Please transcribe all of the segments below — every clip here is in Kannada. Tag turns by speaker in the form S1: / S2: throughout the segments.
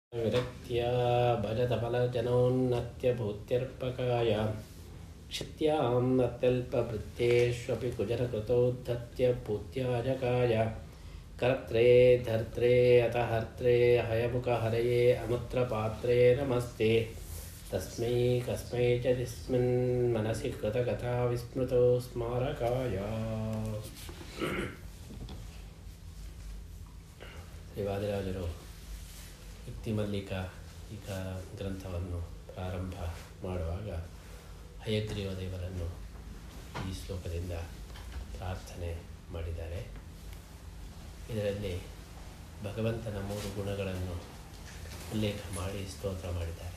S1: विरक्त्या भजतफलजनोन्नत्य भूत्यर्पकाय क्षित्याम् अत्यल्पवृत्तेष्वपि कुजरकृतोद्धत्य पूत्याजकाय कर्त्रे धर्त्रे अतहर्त्रे हयमुखहरये अमुत्रपात्रे नमस्ते तस्मै कस्मै च तस्मिन् मनसि कृतकथा विस्मृतो स्मारकाय ಶ್ರೀವಾದಿರಾಜರು ಯುಕ್ತಿ ಮಲ್ಲಿಕ ಈ ಕ ಗ್ರಂಥವನ್ನು ಪ್ರಾರಂಭ ಮಾಡುವಾಗ ಹಯಗ್ರೀವ ದೇವರನ್ನು ಈ ಶ್ಲೋಕದಿಂದ ಪ್ರಾರ್ಥನೆ ಮಾಡಿದ್ದಾರೆ ಇದರಲ್ಲಿ ಭಗವಂತನ ಮೂರು ಗುಣಗಳನ್ನು ಉಲ್ಲೇಖ ಮಾಡಿ ಸ್ತೋತ್ರ ಮಾಡಿದ್ದಾರೆ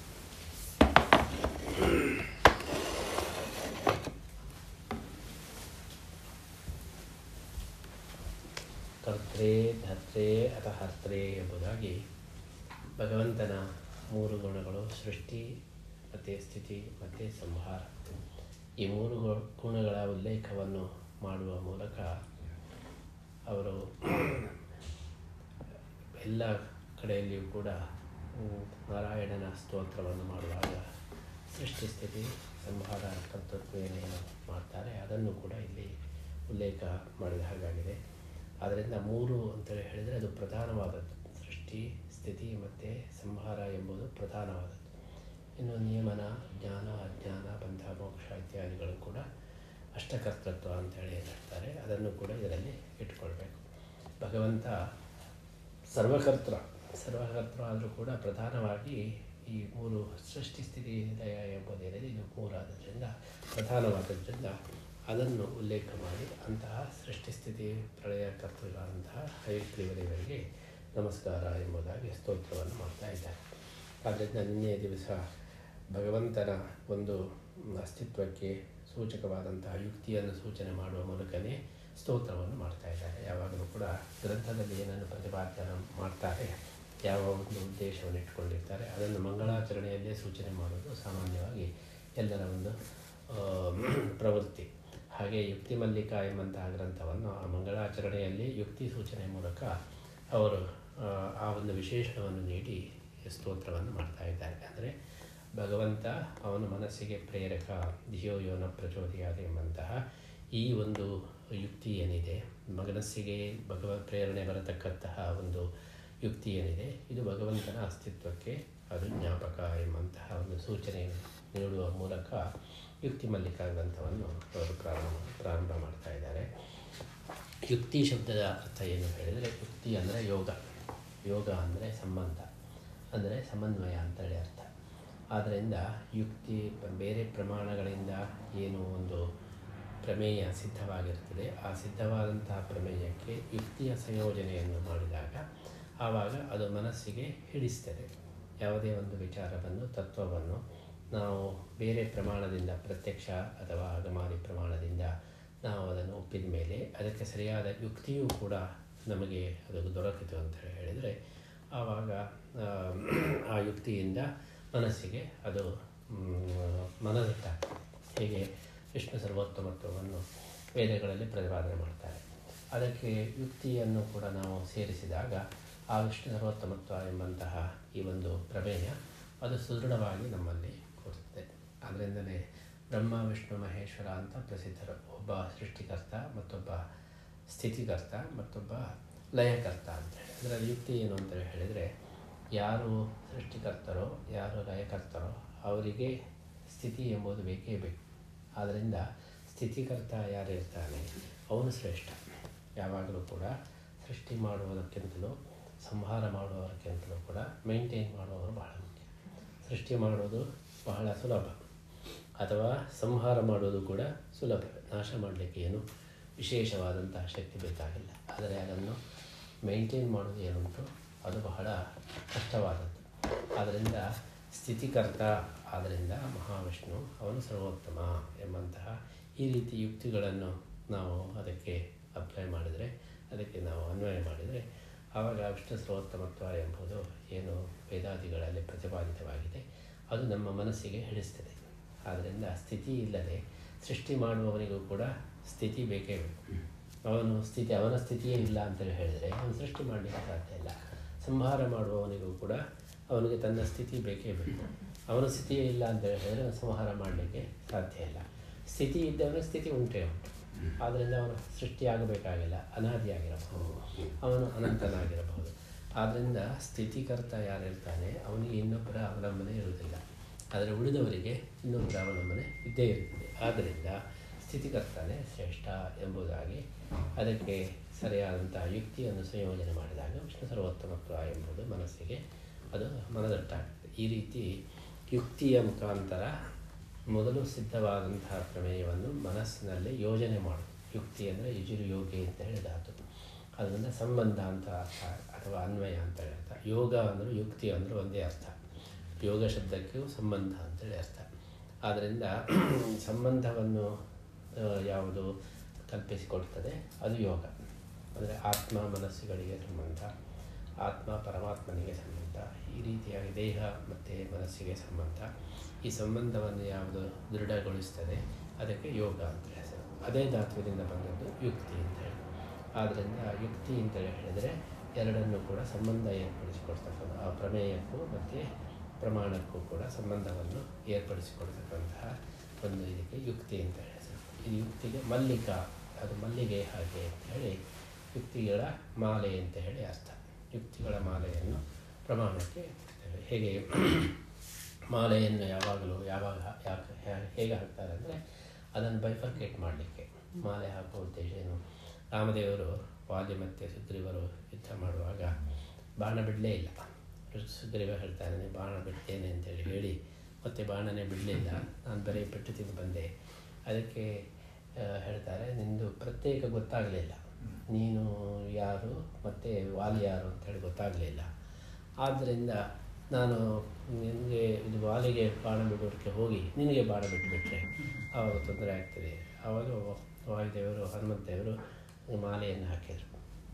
S1: ಕರ್ತ್ರೆ ಧರ್ತ್ರೆ ಅಥವಾ ಹರ್ತ್ರೆ ಎಂಬುದಾಗಿ ಭಗವಂತನ ಮೂರು ಗುಣಗಳು ಸೃಷ್ಟಿ ಮತ್ತು ಸ್ಥಿತಿ ಮತ್ತು ಸಂಹಾರ ಈ ಮೂರು ಗು- ಗುಣಗಳ ಉಲ್ಲೇಖವನ್ನು ಮಾಡುವ ಮೂಲಕ ಅವರು ಎಲ್ಲ ಕಡೆಯಲ್ಲಿಯೂ ಕೂಡ ಹ್ಮ್, ನಾರಾಯಣನ ಸ್ತೋತ್ರವನ್ನು ಮಾಡುವಾಗ ಸೃಷ್ಟಿ ಸ್ಥಿತಿ ಸಂಹಾರ ಕರ್ತೃತ್ವೇನೇನು ಮಾಡ್ತಾರೆ ಅದನ್ನು ಕೂಡ ಇಲ್ಲಿ ಉಲ್ಲೇಖ ಮಾಡಿದ ಹಾಗಾಗಿದೆ ಆದ್ದರಿಂದ ಮೂರು ಅಂತೇಳಿ ಹೇಳಿದರೆ ಅದು ಪ್ರಧಾನವಾದದ್ದು ಸೃಷ್ಟಿ ಸ್ಥಿತಿ ಮತ್ತು ಸಂಹಾರ ಎಂಬುದು ಪ್ರಧಾನವಾದದ್ದು ಇನ್ನು ನಿಯಮನ ಜ್ಞಾನ ಅಜ್ಞಾನ ಬಂಧ ಮೋಕ್ಷ ಇತ್ಯಾದಿಗಳು ಕೂಡ ಅಷ್ಟಕರ್ತೃತ್ವ ಅಂತೇಳಿ ಏನು ಹೇಳ್ತಾರೆ ಅದನ್ನು ಕೂಡ ಇದರಲ್ಲಿ ಇಟ್ಕೊಳ್ಬೇಕು ಭಗವಂತ ಸರ್ವಕರ್ತೃ ಸರ್ವಕರ್ತೃ ಆದರೂ ಕೂಡ ಪ್ರಧಾನವಾಗಿ ಈ ಮೂರು ಸೃಷ್ಟಿ ಸ್ಥಿತಿ ಲಯ ಎಂಬುದೇನಿದೆ ಇದು ಮೂರಾದ್ದರಿಂದ ಪ್ರಧಾನವಾದದ್ದರಿಂದ ಅದನ್ನು ಉಲ್ಲೇಖ ಮಾಡಿ ಅಂತಹ ಸೃಷ್ಟಿ ಸ್ಥಿತಿ ಪ್ರಳಯ ಕರ್ತೃಗಳಂತಹ ಹೈಗ್ರೀವದೇವರಿಗೆ ನಮಸ್ಕಾರ ಎಂಬುದಾಗಿ ಸ್ತೋತ್ರವನ್ನು ಮಾಡ್ತಾ ಇದ್ದಾರೆ ಆದ್ದರಿಂದ ನಿನ್ನೆಯ ದಿವಸ ಭಗವಂತನ ಒಂದು ಅಸ್ತಿತ್ವಕ್ಕೆ ಸೂಚಕವಾದಂತಹ ಯುಕ್ತಿಯನ್ನು ಸೂಚನೆ ಮಾಡುವ ಮೂಲಕನೇ ಸ್ತೋತ್ರವನ್ನು ಮಾಡ್ತಾ ಇದ್ದಾರೆ ಯಾವಾಗಲೂ ಕೂಡ ಗ್ರಂಥದಲ್ಲಿ ಏನನ್ನು ಪ್ರತಿಪಾದನೆ ಮಾಡ್ತಾರೆ ಯಾವ ಒಂದು ಉದ್ದೇಶವನ್ನು ಇಟ್ಕೊಂಡಿರ್ತಾರೆ ಅದನ್ನು ಮಂಗಳಾಚರಣೆಯಲ್ಲೇ ಸೂಚನೆ ಮಾಡೋದು ಸಾಮಾನ್ಯವಾಗಿ ಎಲ್ಲರ ಒಂದು ಆ, ಪ್ರವೃತ್ತಿ ಹಾಗೆ ಯುಕ್ತಿ ಮಲ್ಲಿಕ ಎಂಬಂತಹ ಗ್ರಂಥವನ್ನು ಆ ಮಂಗಳಾಚರಣೆಯಲ್ಲಿ ಯುಕ್ತಿ ಸೂಚನೆ ಮೂಲಕ ಅವರು ಆ, ಆ ಒಂದು ವಿಶೇಷಣವನ್ನು ನೀಡಿ ಸ್ತೋತ್ರವನ್ನು ಮಾಡ್ತಾ ಇದ್ದಾರೆ ಅಂದರೆ ಭಗವಂತ ಅವನ ಮನಸ್ಸಿಗೆ ಪ್ರೇರಕ ಧಿಯೋ ಯೋನ ಪ್ರಚೋದಯಾದ ಎಂಬಂತಹ ಈ ಒಂದು ಯುಕ್ತಿ ಏನಿದೆ ಮನಸ್ಸಿಗೆ ಭಗವ ಪ್ರೇರಣೆ ಬರತಕ್ಕಂತಹ ಒಂದು ಯುಕ್ತಿ ಏನಿದೆ ಇದು ಭಗವಂತನ ಅಸ್ತಿತ್ವಕ್ಕೆ ಅದು ಜ್ಞಾಪಕ ಎಂಬಂತಹ ಒಂದು ಸೂಚನೆ ನೀಡುವ ಮೂಲಕ ಯುಕ್ತಿ ಮಲ್ಲಿಕ ಗ್ರಂಥವನ್ನು ಅವರು ಪ್ರಾರಂಭ ಪ್ರಾರಂಭ ಮಾಡ್ತಾ ಇದ್ದಾರೆ ಯುಕ್ತಿ ಶಬ್ದದ ಅರ್ಥ ಏನು ಹೇಳಿದರೆ ಯುಕ್ತಿ ಅಂದರೆ ಯೋಗ ಯೋಗ ಅಂದರೆ ಸಂಬಂಧ ಅಂದರೆ ಸಮನ್ವಯ ಅಂತೇಳಿ ಅರ್ಥ ಆದ್ದರಿಂದ ಯುಕ್ತಿ ಬೇರೆ ಪ್ರಮಾಣಗಳಿಂದ ಏನು ಒಂದು ಪ್ರಮೇಯ ಸಿದ್ಧವಾಗಿರ್ತದೆ ಆ ಸಿದ್ಧವಾದಂತಹ ಪ್ರಮೇಯಕ್ಕೆ ಯುಕ್ತಿಯ ಸಂಯೋಜನೆಯನ್ನು ಮಾಡಿದಾಗ ಆವಾಗ ಅದು ಮನಸ್ಸಿಗೆ ಹಿಡಿಸ್ತದೆ ಯಾವುದೇ ಒಂದು ವಿಚಾರವನ್ನು ತತ್ವವನ್ನು ನಾವು ಬೇರೆ ಪ್ರಮಾಣದಿಂದ ಪ್ರತ್ಯಕ್ಷ ಅಥವಾ ಆಗಮಾರಿ ಪ್ರಮಾಣದಿಂದ ನಾವು ಅದನ್ನು ಒಪ್ಪಿದ ಮೇಲೆ ಅದಕ್ಕೆ ಸರಿಯಾದ ಯುಕ್ತಿಯೂ ಕೂಡ ನಮಗೆ ಅದು ದೊರಕಿತು ಅಂತ ಹೇಳಿದರೆ ಆವಾಗ ಆ, ಆ ಯುಕ್ತಿಯಿಂದ ಮನಸ್ಸಿಗೆ ಅದು ಮ್, ಮನದಟ್ಟಾಗ್ತದೆ ಹೀಗೆ ವಿಷ್ಣು ಸರ್ವೋತ್ತಮತ್ವವನ್ನು ವೇದಗಳಲ್ಲಿ ಪ್ರತಿಪಾದನೆ ಮಾಡ್ತಾರೆ ಅದಕ್ಕೆ ಯುಕ್ತಿಯನ್ನು ಕೂಡ ನಾವು ಸೇರಿಸಿದಾಗ ಆ ವಿಷ್ಣು ಸರ್ವೋತ್ತಮತ್ವ ಎಂಬಂತಹ ಈ ಒಂದು ಪ್ರಮೇಯ ಅದು ಸುದೃಢವಾಗಿ ನಮ್ಮಲ್ಲಿ ಕೂರುತ್ತದೆ ಅದರಿಂದಲೇ ಬ್ರಹ್ಮ ವಿಷ್ಣು ಮಹೇಶ್ವರ ಅಂತ ಪ್ರಸಿದ್ಧರು ಒಬ್ಬ ಸೃಷ್ಟಿಕರ್ತ ಮತ್ತೊಬ್ಬ ಸ್ಥಿತಿಕರ್ತ ಮತ್ತೊಬ್ಬ ಲಯಕರ್ತ ಅಂತೇಳಿ ಅದರ ಯುಕ್ತಿ ಏನು ಅಂತ ಹೇಳಿದರೆ ಯಾರು ಸೃಷ್ಟಿಕರ್ತರೋ ಯಾರು ಲಯಕರ್ತರೋ ಅವರಿಗೆ ಸ್ಥಿತಿ ಎಂಬುದು ಬೇಕೇ ಬೇಕು ಆದ್ದರಿಂದ ಸ್ಥಿತಿಕರ್ತ ಯಾರಿರ್ತಾನೆ ಅವನು ಶ್ರೇಷ್ಠ ಯಾವಾಗಲೂ ಕೂಡ ಸೃಷ್ಟಿ ಮಾಡುವುದಕ್ಕಿಂತಲೂ ಸಂಹಾರ ಮಾಡುವುದಕ್ಕಿಂತಲೂ ಕೂಡ ಮೇಂಟೈನ್ ಮಾಡುವವರು ಬಹಳ ಮುಖ್ಯ ಸೃಷ್ಟಿ ಮಾಡೋದು ಬಹಳ ಸುಲಭ ಅಥವಾ ಸಂಹಾರ ಮಾಡೋದು ಕೂಡ ಸುಲಭವೇ ನಾಶ ಮಾಡಲಿಕ್ಕೆ ಏನು ವಿಶೇಷವಾದಂತಹ ಶಕ್ತಿ ಬೇಕಾಗಿಲ್ಲ ಆದರೆ ಅದನ್ನು ಮೇಂಟೈನ್ ಮಾಡೋದು ಏನುಂಟು ಅದು ಬಹಳ ಕಷ್ಟವಾದದ್ದು ಆದ್ದರಿಂದ ಸ್ಥಿತಿಕರ್ತ ಆದ್ದರಿಂದ ಮಹಾವಿಷ್ಣು ಅವನು ಸರ್ವೋತ್ತಮ ಎಂಬಂತಹ ಈ ರೀತಿ ಯುಕ್ತಿಗಳನ್ನು ನಾವು ಅದಕ್ಕೆ ಅಪ್ಲೈ ಮಾಡಿದರೆ ಅದಕ್ಕೆ ನಾವು ಅನ್ವಯ ಮಾಡಿದರೆ ಆವಾಗ ವಿಷ್ಣು ಸರ್ವೋತ್ತಮತ್ವ ಎಂಬುದು ಏನು ವೇದಾದಿಗಳಲ್ಲಿ ಪ್ರತಿಪಾದಿತವಾಗಿದೆ ಅದು ನಮ್ಮ ಮನಸ್ಸಿಗೆ ಹಿಡಿಸ್ತದೆ ಆದ್ದರಿಂದ ಸ್ಥಿತಿ ಇಲ್ಲದೆ ಸೃಷ್ಟಿ ಮಾಡುವವನಿಗೂ ಕೂಡ ಸ್ಥಿತಿ ಬೇಕೇ ಬೇಕು ಅವನು ಸ್ಥಿತಿ ಅವನ ಸ್ಥಿತಿಯೇ ಇಲ್ಲ ಅಂತೇಳಿ ಹೇಳಿದರೆ ಅವನು ಸೃಷ್ಟಿ ಮಾಡಲಿಕ್ಕೆ ಸಾಧ್ಯ ಇಲ್ಲ ಸಂಹಾರ ಮಾಡುವವನಿಗೂ ಕೂಡ ಅವನಿಗೆ ತನ್ನ ಸ್ಥಿತಿ ಬೇಕೇ ಬೇಕು ಅವನ ಸ್ಥಿತಿಯೇ ಇಲ್ಲ ಅಂತ ಹೇಳಿದ್ರೆ ಸಂಹಾರ ಮಾಡಲಿಕ್ಕೆ ಸಾಧ್ಯ ಇಲ್ಲ ಸ್ಥಿತಿ ಇದ್ದವನ ಸ್ಥಿತಿ ಉಂಟೇ ಉಂಟು ಆದ್ದರಿಂದ ಅವನು ಸೃಷ್ಟಿಯಾಗಬೇಕಾಗಿಲ್ಲ ಅನಾದಿಯಾಗಿರಬಹುದು ಅವನು ಅನಂತನಾಗಿರಬಹುದು ಆದ್ದರಿಂದ ಸ್ಥಿತಿಕರ್ತ ಯಾರಿರ್ತಾನೆ ಅವನಿಗೆ ಇನ್ನೊಬ್ಬರ ಅವಲಂಬನೆ ಇರುವುದಿಲ್ಲ ಆದರೆ ಉಳಿದವರಿಗೆ ಇನ್ನೊಬ್ಬರ ಅವಲಂಬನೆ ಇದ್ದೇ ಇರುತ್ತದೆ ಆದ್ದರಿಂದ ಸ್ಥಿತಿಕರ್ತನೇ ಶ್ರೇಷ್ಠ ಎಂಬುದಾಗಿ ಅದಕ್ಕೆ ಸರಿಯಾದಂಥ ಯುಕ್ತಿಯನ್ನು ಸಂಯೋಜನೆ ಮಾಡಿದಾಗ ವಿಷ್ಣು ಸರ್ವೋತ್ತಮತ್ವ ಎಂಬುದು ಮನಸ್ಸಿಗೆ ಅದು ಮನದಟ್ಟಾಗ್ತದೆ ಈ ರೀತಿ ಯುಕ್ತಿಯ ಮುಖಾಂತರ ಮೊದಲು ಸಿದ್ಧವಾದಂತಹ ಪ್ರಮೇಯವನ್ನು ಮನಸ್ಸಿನಲ್ಲಿ ಯೋಜನೆ ಮಾಡು ಯುಕ್ತಿ ಅಂದರೆ ಯಜುರು ಯೋಗಿ ಅಂತ ಹೇಳಿ ಧಾತು ಅದರಿಂದ ಸಂಬಂಧ ಅಂತ ಅರ್ಥ ಅಥವಾ ಅನ್ವಯ ಅಂತ ಹೇಳಿ ಅರ್ಥ ಯೋಗ ಅಂದರೆ ಯುಕ್ತಿ ಅಂದರೆ ಒಂದೇ ಅರ್ಥ ಯೋಗ ಶಬ್ದಕ್ಕೂ ಸಂಬಂಧ ಅಂತೇಳಿ ಅರ್ಥ ಆದ್ದರಿಂದ ಸಂಬಂಧವನ್ನು ಆ, ಯಾವುದು ಕಲ್ಪಿಸಿಕೊಡ್ತದೆ ಅದು ಯೋಗ ಅಂದರೆ ಆತ್ಮ ಮನಸ್ಸುಗಳಿಗೆ ಸಂಬಂಧ ಆತ್ಮ ಪರಮಾತ್ಮನಿಗೆ ಸಂಬಂಧ ಈ ರೀತಿಯಾಗಿ ದೇಹ ಮತ್ತು ಮನಸ್ಸಿಗೆ ಸಂಬಂಧ ಈ ಸಂಬಂಧವನ್ನು ಯಾವುದು ದೃಢಗೊಳಿಸ್ತದೆ ಅದಕ್ಕೆ ಯೋಗ ಅಂತ ಹೆಸರು ಅದೇ ಧಾತುವಿನಿಂದ ಬಂದದ್ದು ಯುಕ್ತಿ ಅಂತ ಹೇಳಿ ಆದ್ದರಿಂದ ಯುಕ್ತಿ ಅಂತ ಹೇಳಿದರೆ ಎರಡನ್ನೂ ಕೂಡ ಸಂಬಂಧ ಏರ್ಪಡಿಸಿಕೊಡ್ತಕ್ಕಂಥ ಆ ಪ್ರಮೇಯಕ್ಕೂ ಮತ್ತು ಪ್ರಮಾಣಕ್ಕೂ ಕೂಡ ಸಂಬಂಧವನ್ನು ಏರ್ಪಡಿಸಿಕೊಡ್ತಕ್ಕಂತಹ ಒಂದು ಇದಕ್ಕೆ ಯುಕ್ತಿ ಅಂತ ಹೇಳಿ ಹೆಸರು ಈ ಯುಕ್ತಿಗೆ ಮಲ್ಲಿಕಾ ಅದು ಮಲ್ಲಿಗೆ ಹಾಗೆ ಅಂತ ಹೇಳಿ ಯುಕ್ತಿಗಳ ಮಾಲೆ ಅಂತ ಹೇಳಿ ಅರ್ಥ ಯುಕ್ತಿಗಳ ಮಾಲೆಯನ್ನು ಪ್ರಮಾಣಕ್ಕೆ ಇಡ್ತೇವೆ. ಹೇಗೆ ಮಾಲೆಯನ್ನು ಯಾವಾಗಲೂ ಯಾವಾಗ ಯಾಕೆ ಹ್ಯಾ- ಹೇಗೆ ಹಾಕ್ತಾರೆ ಅಂದರೆ ಅದನ್ನು ಬೈಫರ್ಕೇಟ್ ಮಾಡಲಿಕ್ಕೆ ಮಾಲೆ ಹಾಕುವ ಉದ್ದೇಶ ಏನು ರಾಮದೇವರು ವಾಲಿ ಮತ್ತು ಸುಗ್ರೀವರು ಯುದ್ಧ ಮಾಡುವಾಗ ಬಾಣ ಬಿಡಲೇ ಇಲ್ಲ ಸುಗ್ರೀವ ಹೇಳ್ತಾನೆ ಬಾಣ ಬಿಡ್ತೇನೆ ಅಂತೇಳಿ ಹೇಳಿ ಮತ್ತೆ ಬಾಣನೇ ಬಿಡಲಿಲ್ಲ ನಾನು ಬರೀ ಪೆಟ್ಟು ತಿಂದು ಬಂದೆ ಅದಕ್ಕೆ ಆ, ಹೇಳ್ತಾರೆ ನಿಂದು ಪ್ರತ್ಯೇಕ ಗೊತ್ತಾಗಲಿಲ್ಲ ನೀನು ಯಾರು ಮತ್ತು ವಾಲಿ ಯಾರು ಅಂತೇಳಿ ಗೊತ್ತಾಗಲಿಲ್ಲ ಆದ್ದರಿಂದ ನಾನು ನಿನಗೆ ಇದು ವಾಲಿಗೆ ಬಾಣ ಬಿಡೋದಕ್ಕೆ ಹೋಗಿ ನಿನಗೆ ಬಾಣ ಬಿಟ್ಟುಬಿಟ್ರೆ ಆವಾಗ ತೊಂದರೆ ಆಗ್ತದೆ ಆವಾಗ ವಾಯುದೇವರು ಹನುಮಂತೇವರು ಮಾಲೆಯನ್ನು ಹಾಕಿದರು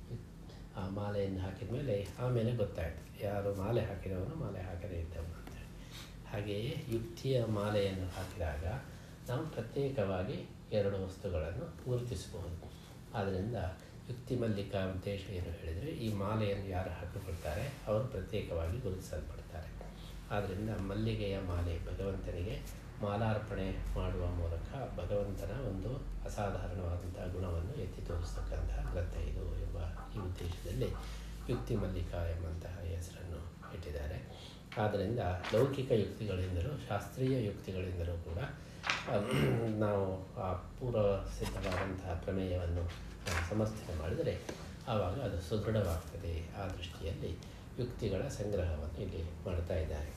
S1: ಆ ಮಾಲೆಯನ್ನು ಹಾಕಿದ ಮೇಲೆ ಆಮೇಲೆ ಗೊತ್ತಾಯ್ತು ಯಾರು ಮಾಲೆ ಹಾಕಿದವನು ಮಾಲೆ ಹಾಕದೇ ಇದ್ದವನು ಅಂತೇಳಿ ಹಾಗೆಯೇ ಯುಕ್ತಿಯ ಮಾಲೆಯನ್ನು ಹಾಕಿದಾಗ ನಾವು ಪ್ರತ್ಯೇಕವಾಗಿ ಎರಡು ವಸ್ತುಗಳನ್ನು ಗುರುತಿಸಬಹುದು ಆದ್ದರಿಂದ ಯುಕ್ತಿ ಮಲ್ಲಿಕಾ ಉದ್ದೇಶ ಏನು ಹೇಳಿದರೆ ಈ ಮಾಲೆಯನ್ನು ಯಾರು ಹಾಕಿಕೊಳ್ತಾರೆ ಅವರು ಪ್ರತ್ಯೇಕವಾಗಿ ಗುರುತಿಸಲ್ಪಡ್ತಾರೆ ಆದ್ದರಿಂದ ಮಲ್ಲಿಗೆಯ ಮಾಲೆ ಭಗವಂತನಿಗೆ ಮಾಲಾರ್ಪಣೆ ಮಾಡುವ ಮೂಲಕ ಭಗವಂತನ ಒಂದು ಅಸಾಧಾರಣವಾದಂತಹ ಗುಣವನ್ನು ಎತ್ತಿ ತೋರಿಸ್ತಕ್ಕಂತಹ ಗ್ರಂಥ ಇದು ಎಂಬ ಈ ಉದ್ದೇಶದಲ್ಲಿ ಯುಕ್ತಿ ಮಲ್ಲಿಕಾ ಎಂಬಂತಹ ಹೆಸರನ್ನು ಇಟ್ಟಿದ್ದಾರೆ ಆದ್ದರಿಂದ ಲೌಕಿಕ ಯುಕ್ತಿಗಳಿಂದಲೂ ಶಾಸ್ತ್ರೀಯ ಯುಕ್ತಿಗಳಿಂದಲೂ ಕೂಡ ಅಹ್, ನಾವು ಆ ಪೂರ್ವ ಸಿದ್ಧವಾದಂತಹ ಪ್ರಮೇಯವನ್ನು ನಾವು ಸಮರ್ಥನೆ ಮಾಡಿದರೆ ಆವಾಗ ಅದು ಸುದೃಢವಾಗ್ತದೆ ಆ ದೃಷ್ಟಿಯಲ್ಲಿ ಯುಕ್ತಿಗಳ ಸಂಗ್ರಹವನ್ನು ಇಲ್ಲಿ ಮಾಡ್ತಾ ಇದ್ದಾರೆ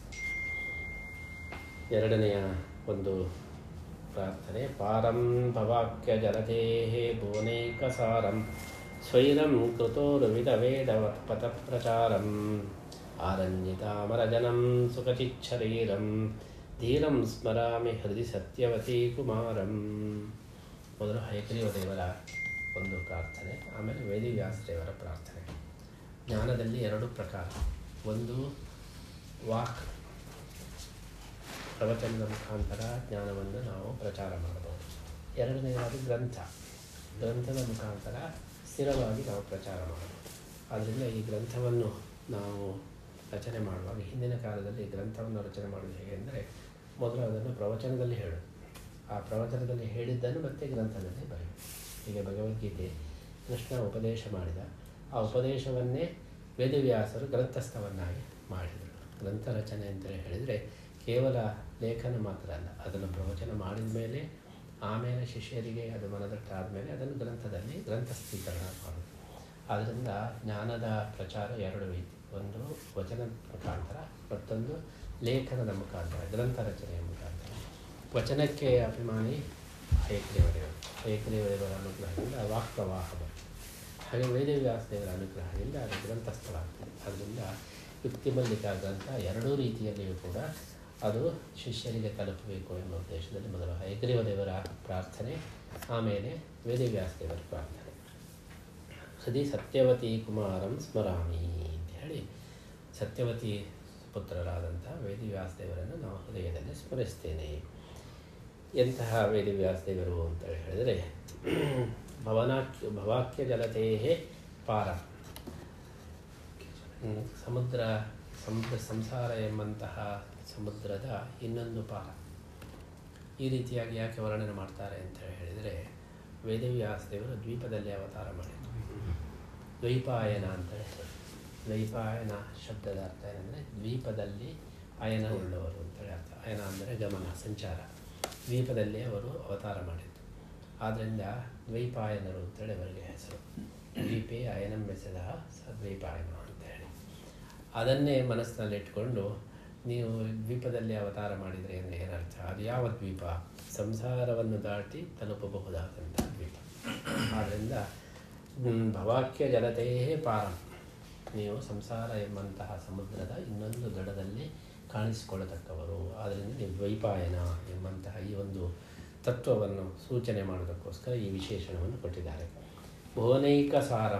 S1: ಎರಡನೆಯ ಒಂದು ಪ್ರಾರ್ಥನೆ ಪಾರಂ ಭವಾಕ್ಯ ಜಲತೆ ಭುವನೈಕಸಾರಂ ಸ್ವೈರಂ ಕೃತೋರ್ವಿಧ ವೇದ ಪಥ ಪ್ರಚಾರಂ ಆರಂಜಿತಾಮರಜನಂ ಸುಖಚಿಚ್ಛರೀರಂ ಧೀರಂ ಸ್ಮರಾಮಿ ಹೃದಯ ಸತ್ಯವತಿ ಕುಮಾರಂ ಮೊದಲು ಹೈಗ್ರೀವ ದೇವರ ಒಂದು ಪ್ರಾರ್ಥನೆ ಆಮೇಲೆ ವೇದಿವ್ಯಾಸದೇವರ ಪ್ರಾರ್ಥನೆ ಜ್ಞಾನದಲ್ಲಿ ಎರಡು ಪ್ರಕಾರ ಒಂದು ವಾಕ್ ಪ್ರವಚನದ ಮುಖಾಂತರ ಜ್ಞಾನವನ್ನು ನಾವು ಪ್ರಚಾರ ಮಾಡಬಹುದು ಎರಡನೆಯದಾಗಿ ಗ್ರಂಥ ಗ್ರಂಥದ ಮುಖಾಂತರ ಸ್ಥಿರವಾಗಿ ನಾವು ಪ್ರಚಾರ ಮಾಡಬಹುದು ಆದ್ದರಿಂದ ಈ ಗ್ರಂಥವನ್ನು ನಾವು ರಚನೆ ಮಾಡುವಾಗ ಹಿಂದಿನ ಕಾಲದಲ್ಲಿ ಗ್ರಂಥವನ್ನು ರಚನೆ ಮಾಡೋದು ಹೇಗೆ ಅಂದರೆ ಮೊದಲು ಅದನ್ನು ಪ್ರವಚನದಲ್ಲಿ ಹೇಳು ಆ ಪ್ರವಚನದಲ್ಲಿ ಹೇಳಿದ್ದನ್ನು ಮತ್ತೆ ಗ್ರಂಥದಲ್ಲಿ ಬರೆಯುವುದು ಹೀಗೆ ಭಗವದ್ಗೀತೆ ಕೃಷ್ಣ ಉಪದೇಶ ಮಾಡಿದ ಆ ಉಪದೇಶವನ್ನೇ ವೇದವ್ಯಾಸರು ಗ್ರಂಥಸ್ಥವನ್ನಾಗಿ ಮಾಡಿದರು ಗ್ರಂಥ ರಚನೆ ಅಂತ ಹೇಳಿದರೆ ಕೇವಲ ಲೇಖನ ಮಾತ್ರ ಅಲ್ಲ ಅದನ್ನು ಪ್ರವಚನ ಮಾಡಿದ ಮೇಲೆ ಆಮೇಲೆ ಶಿಷ್ಯರಿಗೆ ಅದು ಮನದಟ್ಟಾದ ಮೇಲೆ ಅದನ್ನು ಗ್ರಂಥದಲ್ಲಿ ಗ್ರಂಥಸ್ಥೀಕರಣ ಮಾಡೋದು ಆದ್ದರಿಂದ ಜ್ಞಾನದ ಪ್ರಚಾರ ಎರಡು ರೀತಿ ಒಂದು ವಚನ ಮುಖಾಂತರ ಮತ್ತೊಂದು ಲೇಖನದ ಮುಖಾಂತರ ಗ್ರಂಥ ರಚನೆಯ ಮುಖಾಂತರ ವಚನಕ್ಕೆ ಅಭಿಮಾನಿ ಹಯಗ್ರೀವದೇವರು ಹಯಗ್ರೀವದೇವರ ಅನುಗ್ರಹದಿಂದ ವಾಕ್ಪ್ರವಾಹ ಬರ್ತದೆ ಹಾಗೆ ವೇದವ್ಯಾಸದೇವರ ಅನುಗ್ರಹದಿಂದ ಅದು ಗ್ರಂಥಸ್ಥವಾಗ್ತದೆ ಅದರಿಂದ ಯುಕ್ತಿ ಮಲ್ಲಿಕಾ ಗ್ರಂಥ ಎರಡೂ ರೀತಿಯಲ್ಲಿಯೂ ಕೂಡ ಅದು ಶಿಷ್ಯರಿಗೆ ತಲುಪಬೇಕು ಎಂಬ ಉದ್ದೇಶದಲ್ಲಿ ಮೊದಲು ಹಯಗ್ರೀವ ದೇವರ ಪ್ರಾರ್ಥನೆ ಆಮೇಲೆ ವೇದವ್ಯಾಸದೇವರ ಪ್ರಾರ್ಥನೆ ಹೃದಯ ಸತ್ಯವತಿ ಕುಮಾರಂ ಸ್ಮರಾಮಿ ಅಂತ ಹೇಳಿ ಸತ್ಯವತಿ ಪುತ್ರರಾದಂಥ ವೇದವ್ಯಾಸದೇವರನ್ನು ನಾವು ಹೃದಯದಲ್ಲಿ ಸ್ಮರಿಸ್ತೇನೆ ಎಂತಹ ವೇದವ್ಯಾಸದೇವರು ಅಂತ ಹೇಳಿದರೆ ಭವನಾಕ್ಯ ಭವಾಕ್ಯ ಜಲತೆಯೇ ಪಾರ ಹ್ಮ್, ಸಮುದ್ರ ಸಮುದ್ರ ಸಂಸಾರ ಎಂಬಂತಹ ಸಮುದ್ರದ ಇನ್ನೊಂದು ಪಾರ ಈ ರೀತಿಯಾಗಿ ಯಾಕೆ ವರ್ಣನೆ ಮಾಡ್ತಾರೆ ಅಂತ ಹೇಳಿದರೆ ವೇದವ್ಯಾಸದೇವರು ದ್ವೀಪದಲ್ಲಿ ಅವತಾರ ಮಾಡಿದರು ದ್ವೈಪಾಯನ ಅಂತ ಹೆಸರು ದ್ವೈಪಾಯನ ಶಬ್ದದ ಅರ್ಥ ಏನಂದರೆ ದ್ವೀಪದಲ್ಲಿ ಅಯನ ಉಳ್ಳವರು ಅಂತೇಳಿ ಅರ್ಥ ಅಯನ ಅಂದರೆ ಗಮನ ಸಂಚಾರ ದ್ವೀಪದಲ್ಲಿ ಅವರು ಅವತಾರ ಮಾಡಿದ್ದು ಆದ್ದರಿಂದ ದ್ವೈಪಾಯನರು ಅಂತೇಳಿ ಅವರಿಗೆ ಹೆಸರು ದ್ವೀಪೇ ಅಯನಂ ಬೆಸೆದ ಸ ದ್ವೈಪಾಯನ ಅಂತ ಹೇಳಿ ಅದನ್ನೇ ಮನಸ್ಸಿನಲ್ಲಿಟ್ಕೊಂಡು ನೀವು ದ್ವೀಪದಲ್ಲಿ ಅವತಾರ ಮಾಡಿದರೆ ಅಂದರೆ ಏನರ್ಥ ಅದು ಯಾವ ದ್ವೀಪ ಸಂಸಾರವನ್ನು ದಾಟಿ ತಲುಪಬಹುದಾದಂಥ ದ್ವೀಪ ಆದ್ದರಿಂದ ಹ್ಮ್, ಭವಾಕ್ಯ ಜಲತೆಯೇ ಪಾರಂ ನೀವು ಸಂಸಾರ ಎಂಬಂತಹ ಸಮುದ್ರದ ಇನ್ನೊಂದು ದಡದಲ್ಲಿ ಕಾಣಿಸಿಕೊಳ್ಳತಕ್ಕವರು ಆದ್ದರಿಂದ ನೀವು ದ್ವೈಪಾಯನ ಎಂಬಂತಹ ಈ ಒಂದು ತತ್ವವನ್ನು ಸೂಚನೆ ಮಾಡೋದಕ್ಕೋಸ್ಕರ ಈ ವಿಶೇಷಣವನ್ನು ಕೊಟ್ಟಿದ್ದಾರೆ ಭುವನೈಕ ಸಾರ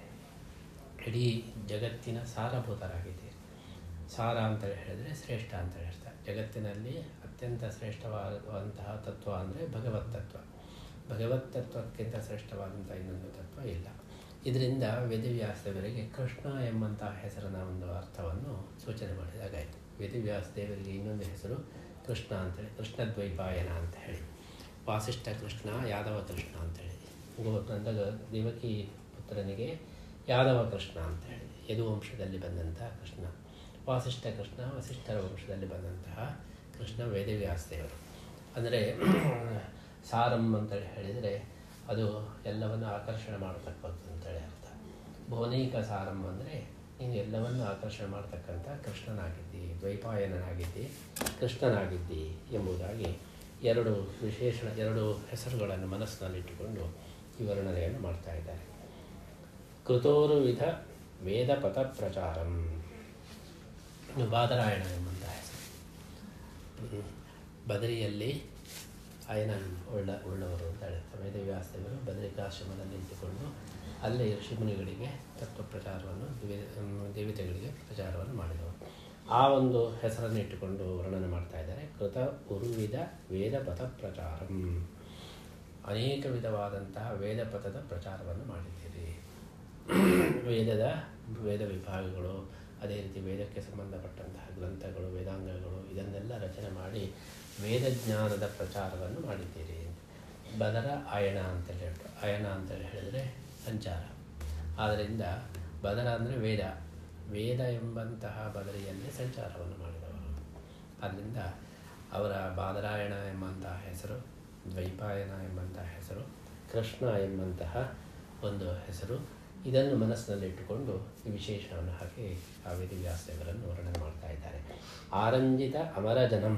S1: ಇಡೀ ಜಗತ್ತಿನ ಸಾರಭೂತರಾಗಿದ್ದೀರಿ ಸಾರ ಅಂತ ಹೇಳಿದರೆ ಶ್ರೇಷ್ಠ ಅಂತ ಹೇಳ್ತಾರೆ ಜಗತ್ತಿನಲ್ಲಿ ಅತ್ಯಂತ ಶ್ರೇಷ್ಠವಾದಂತಹ ತತ್ವ ಅಂದರೆ ಭಗವತ್ ತತ್ವ ಭಗವತ್ ತತ್ವಕ್ಕಿಂತ ಶ್ರೇಷ್ಠವಾದಂಥ ಇನ್ನೊಂದು ತತ್ವ ಇಲ್ಲ ಇದರಿಂದ ವೇದವ್ಯಾಸದೇವರಿಗೆ ಕೃಷ್ಣ ಎಂಬಂತಹ ಹೆಸರಿನ ಒಂದು ಅರ್ಥವನ್ನು ಸೂಚನೆ ಮಾಡಿದಾಗಾಯಿತು ವೇದವ್ಯಾಸ ದೇವರಿಗೆ ಇನ್ನೊಂದು ಹೆಸರು ಕೃಷ್ಣ ಅಂತೇಳಿ ಕೃಷ್ಣ ದ್ವೈಪಾಯನ ಅಂತ ಹೇಳಿ ವಾಸಿಷ್ಠ ಕೃಷ್ಣ ಯಾದವ ಕೃಷ್ಣ ಅಂತೇಳಿ ಗೋವಂದಾಗ ದೇವಕಿ ಪುತ್ರನಿಗೆ ಯಾದವ ಕೃಷ್ಣ ಅಂತ ಹೇಳಿ ಯದುವಂಶದಲ್ಲಿ ಬಂದಂತಹ ಕೃಷ್ಣ ವಾಸಿಷ್ಠ ಕೃಷ್ಣ ವಸಿಷ್ಠರ ವಂಶದಲ್ಲಿ ಬಂದಂತಹ ಕೃಷ್ಣ ವೇದವ್ಯಾಸದೇವರು ಅಂದರೆ ಸಾರಂ ಅಂತೇಳಿ ಹೇಳಿದರೆ ಅದು ಎಲ್ಲವನ್ನು ಆಕರ್ಷಣೆ ಮಾಡತಕ್ಕದ್ದು ಅಂತೇಳಿ ಅರ್ಥ ಭುವನೈಕ ಸಾರಂ ಅಂದರೆ ನೀನು ಎಲ್ಲವನ್ನು ಆಕರ್ಷಣೆ ಮಾಡತಕ್ಕಂಥ ಕೃಷ್ಣನಾಗಿದ್ದಿ ದ್ವೈಪಾಯನನಾಗಿದ್ದಿ ಕೃಷ್ಣನಾಗಿದ್ದಿ ಎಂಬುದಾಗಿ ಎರಡು ವಿಶೇಷಣ ಎರಡು ಹೆಸರುಗಳನ್ನು ಮನಸ್ಸಿನಲ್ಲಿಟ್ಟುಕೊಂಡು ಈ ವರ್ಣನೆಯನ್ನು ಮಾಡ್ತಾ ಇದ್ದಾರೆ ಕೃತೋರುವಿಧ ವೇದಪಥ ಪ್ರಚಾರಂ ಇನ್ನು ಬಾದರಾಯಣ ಎಂಬಂಥ ಹೆಸರು ಹ್ಮ್. ಬದರಿಯಲ್ಲಿ ಅಯನ ಉಳ್ಳ ಉಳ್ಳವರು ಅಂತ ಹೇಳ್ತಾರೆ ವೇದವ್ಯಾಸದೇವರು ಬದರಿಕಾಶ್ರಮದಲ್ಲಿ ನಿಂತುಕೊಂಡು ಅಲ್ಲೇ ಋಷಿಮುನಿಗಳಿಗೆ ತತ್ವ ಪ್ರಚಾರವನ್ನು ದಿವ್ಯ- ಹ್ಮ್, ದೇವತೆಗಳಿಗೆ ಪ್ರಚಾರವನ್ನು ಮಾಡಿದವರು ಆ ಒಂದು ಹೆಸರನ್ನು ಇಟ್ಟುಕೊಂಡು ವರ್ಣನೆ ಮಾಡ್ತಾ ಇದ್ದಾರೆ ಕೃತ ಉರುವಿದ ವೇದಪಥ ಪ್ರಚಾರಂ ಅನೇಕ ವಿಧವಾದಂತಹ ವೇದಪಥದ ಪ್ರಚಾರವನ್ನು ಮಾಡಿದ್ದೀರಿ ವೇದದ ವೇದ ವಿಭಾಗಗಳು ಅದೇ ರೀತಿ ವೇದಕ್ಕೆ ಸಂಬಂಧಪಟ್ಟಂತಹ ಗ್ರಂಥಗಳು ವೇದಾಂಗಗಳು ಇದನ್ನೆಲ್ಲ ರಚನೆ ಮಾಡಿ ವೇದ ಜ್ಞಾನದ ಪ್ರಚಾರವನ್ನು ಮಾಡಿದ್ದೀರಿ ಬದರ ಅಯಣ ಅಂತೇಳಿ ಹೇಳ್ತಾರೆ ಅಯಣ ಅಂತೇಳಿ ಹೇಳಿದರೆ ಸಂಚಾರ ಆದ್ದರಿಂದ ಬದರ ಅಂದರೆ ವೇದ ವೇದ ಎಂಬಂತಹ ಬದರಿಯಲ್ಲಿ ಸಂಚಾರವನ್ನು ಮಾಡಿದವರು ಆದ್ದರಿಂದ ಅವರ ಬಾದರಾಯಣ ಎಂಬಂತಹ ಹೆಸರು ದ್ವೈಪಾಯನ ಎಂಬಂತಹ ಹೆಸರು ಕೃಷ್ಣ ಎಂಬಂತಹ ಒಂದು ಹೆಸರು ಇದನ್ನು ಮನಸ್ಸಿನಲ್ಲಿಟ್ಟುಕೊಂಡು ಈ ವಿಶೇಷವನ್ನು ಹಾಕಿ ಆ ವೇದವ್ಯಾಸದೇವರನ್ನು ವರ್ಣನೆ ಮಾಡ್ತಾ ಇದ್ದಾರೆ ಆರಂಜಿತ ಅಮರಜನಂ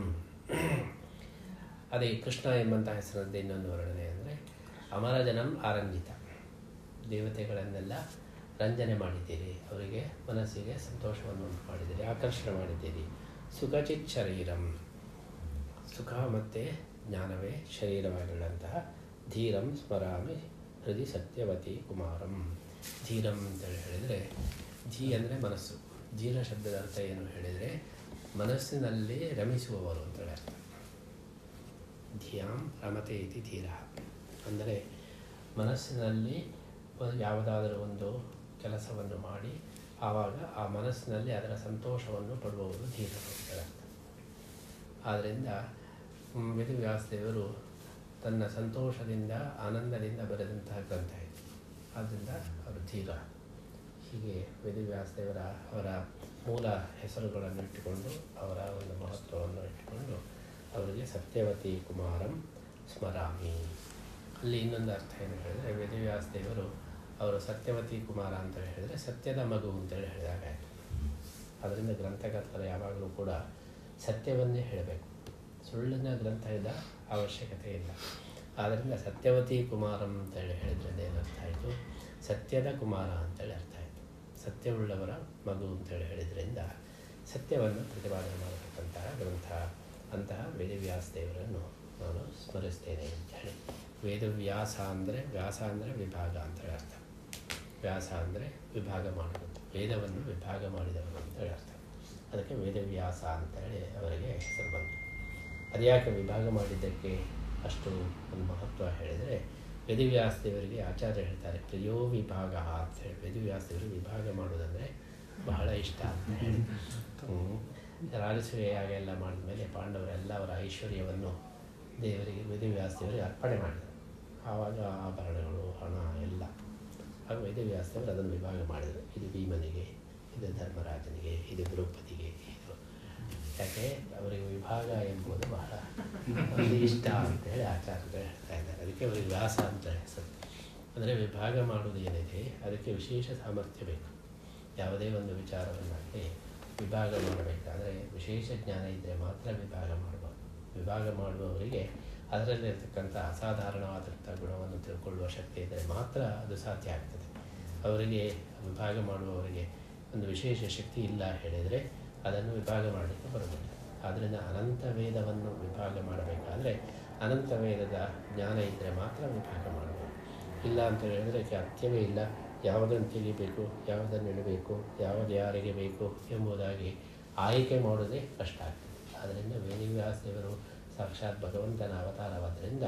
S1: ಅದೇ ಕೃಷ್ಣ ಎಂಬಂತಹ ಹೆಸರದ್ದು ಇನ್ನೊಂದು ವರ್ಣನೆ ಅಂದರೆ ಅಮರಜನಂ ಆರಂಜಿತ ದೇವತೆಗಳನ್ನೆಲ್ಲ ರಂಜನೆ ಮಾಡಿದ್ದೀರಿ ಅವರಿಗೆ ಮನಸ್ಸಿಗೆ ಸಂತೋಷವನ್ನು ಉಂಟು ಮಾಡಿದ್ದೀರಿ ಆಕರ್ಷಣೆ ಮಾಡಿದ್ದೀರಿ ಸುಖಚಿತ್ ಶರೀರಂ ಸುಖ ಮತ್ತು ಜ್ಞಾನವೇ ಶರೀರವಾಗಿರುವಂತಹ ಧೀರಂ ಸ್ಮರಾಮಿ ಹೃದಯ ಸತ್ಯವತಿ ಕುಮಾರಂ ಧೀರಂ ಅಂತೇಳಿ ಹೇಳಿದರೆ ಧೀ ಅಂದರೆ ಮನಸ್ಸು ಧೀರ ಶಬ್ದದ ಅರ್ಥ ಏನು ಹೇಳಿದರೆ ಮನಸ್ಸಿನಲ್ಲಿ ರಮಿಸುವವರು ಅಂತೇಳಿ ಅರ್ಥ ಧಿಯಾಂ ರಮತೆ ಇತಿ ಧೀರ ಅಂದರೆ ಮನಸ್ಸಿನಲ್ಲಿ ಒಂದು ಯಾವುದಾದರೂ ಒಂದು ಕೆಲಸವನ್ನು ಮಾಡಿ ಆವಾಗ ಆ ಮನಸ್ಸಿನಲ್ಲಿ ಅದರ ಸಂತೋಷವನ್ನು ಪಡುವವರು ಧೀರರು ಅಂತೇಳಿ ಅರ್ಥ ಆದ್ದರಿಂದ ಮ್, ವೇದವ್ಯಾಸದೇವರು ತನ್ನ ಸಂತೋಷದಿಂದ ಆನಂದದಿಂದ ಬರೆದಂತಹ ಗ್ರಂಥ ಇದು ಆದ್ದರಿಂದ ಅವರು ಧೀರ ಹೀಗೆ ವೇದವ್ಯಾಸದೇವರ ಅವರ ಮೂಲ ಹೆಸರುಗಳನ್ನು ಇಟ್ಟುಕೊಂಡು ಅವರ ಒಂದು ಮಹತ್ವವನ್ನು ಇಟ್ಟುಕೊಂಡು ಅವರಿಗೆ ಸತ್ಯವತಿ ಕುಮಾರಂ ಸ್ಮರಾಮಿ ಅಲ್ಲಿ ಇನ್ನೊಂದು ಅರ್ಥ ಏನು ಹೇಳಿದರೆ ವೇದವ್ಯಾಸದೇವರು ಅವರು ಸತ್ಯವತಿ ಕುಮಾರ ಅಂತ ಹೇಳಿದರೆ ಸತ್ಯದ ಮಗು ಅಂತೇಳಿ ಹೇಳಿದಾಗ ಆಯಿತು ಅದರಿಂದ ಗ್ರಂಥಕರ್ತರು ಯಾವಾಗಲೂ ಕೂಡ ಸತ್ಯವನ್ನೇ ಹೇಳಬೇಕು ಸುಳ್ಳಿನ ಗ್ರಂಥದ ಅವಶ್ಯಕತೆ ಇಲ್ಲ ಆದ್ದರಿಂದ ಸತ್ಯವತಿ ಕುಮಾರಂ ಅಂತೇಳಿ ಹೇಳಿದ್ರಿಂದ ಏನರ್ಥ ಆಯಿತು ಸತ್ಯದ ಕುಮಾರ ಅಂತೇಳಿ ಅರ್ಥ ಆಯಿತು ಸತ್ಯವುಳ್ಳವರ ಮಗು ಅಂತೇಳಿ ಹೇಳಿದ್ರಿಂದ ಸತ್ಯವನ್ನು ಪ್ರತಿಪಾದನೆ ಮಾಡತಕ್ಕಂತಹ ಗ್ರಂಥ ಅಂತಹ ವೇದವ್ಯಾಸ ದೇವರನ್ನು ನಾನು ಸ್ಮರಿಸ್ತೇನೆ ಅಂತ ಹೇಳಿ ವೇದವ್ಯಾಸ ಅಂದರೆ ವ್ಯಾಸ ಅಂದರೆ ವಿಭಾಗ ಅಂತೇಳಿ ಅರ್ಥ ವ್ಯಾಸ ಅಂದರೆ ವಿಭಾಗ ಮಾಡುವುದು ವೇದವನ್ನು ವಿಭಾಗ ಮಾಡಿದವರು ಅಂತೇಳಿ ಅರ್ಥ ಅದಕ್ಕೆ ವೇದವ್ಯಾಸ ಅಂತೇಳಿ ಅವರಿಗೆ ಹೆಸರು ಬಂತು ಅದ್ಯಾಕೆ ವಿಭಾಗ ಮಾಡಿದ್ದಕ್ಕೆ ಅಷ್ಟು ಒಂದು ಮಹತ್ವ ಹೇಳಿದರೆ ವೇದವ್ಯಾಸ ದೇವರಿಗೆ ಆಚಾರ್ಯ ಹೇಳ್ತಾರೆ ಪ್ರಿಯೋ ವಿಭಾಗ ಅಂತ ಹೇಳಿ ವೇದವ್ಯಾಸ ದೇವರು ವಿಭಾಗ ಮಾಡುವುದಂದರೆ ಬಹಳ ಇಷ್ಟ ಅಂತ ಹೇಳಿ ಹ್ಮ್. ರಾಜಸೂಯ ಯಾಗ ಎಲ್ಲ ಮಾಡಿದ್ಮೇಲೆ ಪಾಂಡವರೆಲ್ಲ ಅವರ ಐಶ್ವರ್ಯವನ್ನು ದೇವರಿಗೆ ವೇದವ್ಯಾಸದೇವರಿಗೆ ಅರ್ಪಣೆ ಮಾಡಿದರು ಆವಾಗ ಆಭರಣಗಳು ಹಣ ಎಲ್ಲ ಆಗ ವೇದವ್ಯಾಸದೇವರು ಅದನ್ನು ವಿಭಾಗ ಮಾಡಿದರು ಇದು ಭೀಮನಿಗೆ ಇದು ಧರ್ಮರಾಜನಿಗೆ ಇದು ದ್ರೌಪದಿಗೆ ಇದು ಯಾಕೆ ಅವರಿಗೆ ವಿಭಾಗ ಎಂಬುದು ಬಹಳ ಒಂದು ಇಷ್ಟ ಅಂತೇಳಿ ಆಚಾರ್ಯರು ಹೇಳ್ತಾ ಇದ್ದಾರೆ ಅದಕ್ಕೆ ಅವರಿಗೆ ವ್ಯಾಸ ಅಂತ ಹೆಸರು ಅಂದರೆ ವಿಭಾಗ ಮಾಡುವುದು ಏನಿದೆ ಅದಕ್ಕೆ ವಿಶೇಷ ಸಾಮರ್ಥ್ಯ ಬೇಕು ಯಾವುದೇ ಒಂದು ವಿಚಾರವನ್ನಾಗಲಿ ವಿಭಾಗ ಮಾಡಬೇಕಾದ್ರೆ ವಿಶೇಷ ಜ್ಞಾನ ಇದ್ದರೆ ಮಾತ್ರ ವಿಭಾಗ ಮಾಡಬಹುದು ವಿಭಾಗ ಮಾಡುವವರಿಗೆ ಅದರಲ್ಲಿರ್ತಕ್ಕಂಥ ಅಸಾಧಾರಣವಾದಂಥ ಗುಣವನ್ನು ತಿಳ್ಕೊಳ್ಳುವ ಶಕ್ತಿ ಇದ್ದರೆ ಮಾತ್ರ ಅದು ಸಾಧ್ಯ ಆಗ್ತದೆ ಅವರಿಗೆ ವಿಭಾಗ ಮಾಡುವವರಿಗೆ ಒಂದು ವಿಶೇಷ ಶಕ್ತಿ ಇಲ್ಲ ಹೇಳಿದರೆ ಅದನ್ನು ವಿಭಾಗ ಮಾಡಲಿಕ್ಕೆ ಬರುವುದಿಲ್ಲ ಆದ್ದರಿಂದ ಅನಂತ ವೇದವನ್ನು ವಿಭಾಗ ಮಾಡಬೇಕಾದ್ರೆ ಅನಂತ ವೇದದ ಜ್ಞಾನ ಇದ್ದರೆ ಮಾತ್ರ ವಿಭಾಗ ಮಾಡಬಹುದು ಇಲ್ಲ ಅಂತ ಹೇಳಿದ್ರೆ ಅದಕ್ಕೆ ಅರ್ಥವೇ ಇಲ್ಲ ಯಾವುದನ್ನು ತೆಗಿಬೇಕು ಯಾವುದನ್ನು ಇಡಬೇಕು ಯಾವುದು ಯಾರಿಗೆ ಬೇಕು ಎಂಬುದಾಗಿ ಆಯ್ಕೆ ಮಾಡೋದೇ ಕಷ್ಟ ಆಗ್ತದೆ ಆದ್ದರಿಂದ ವೇದವ್ಯಾಸದೇವರು ಸಾಕ್ಷಾತ್ ಭಗವಂತನ ಅವತಾರವಾದ್ದರಿಂದ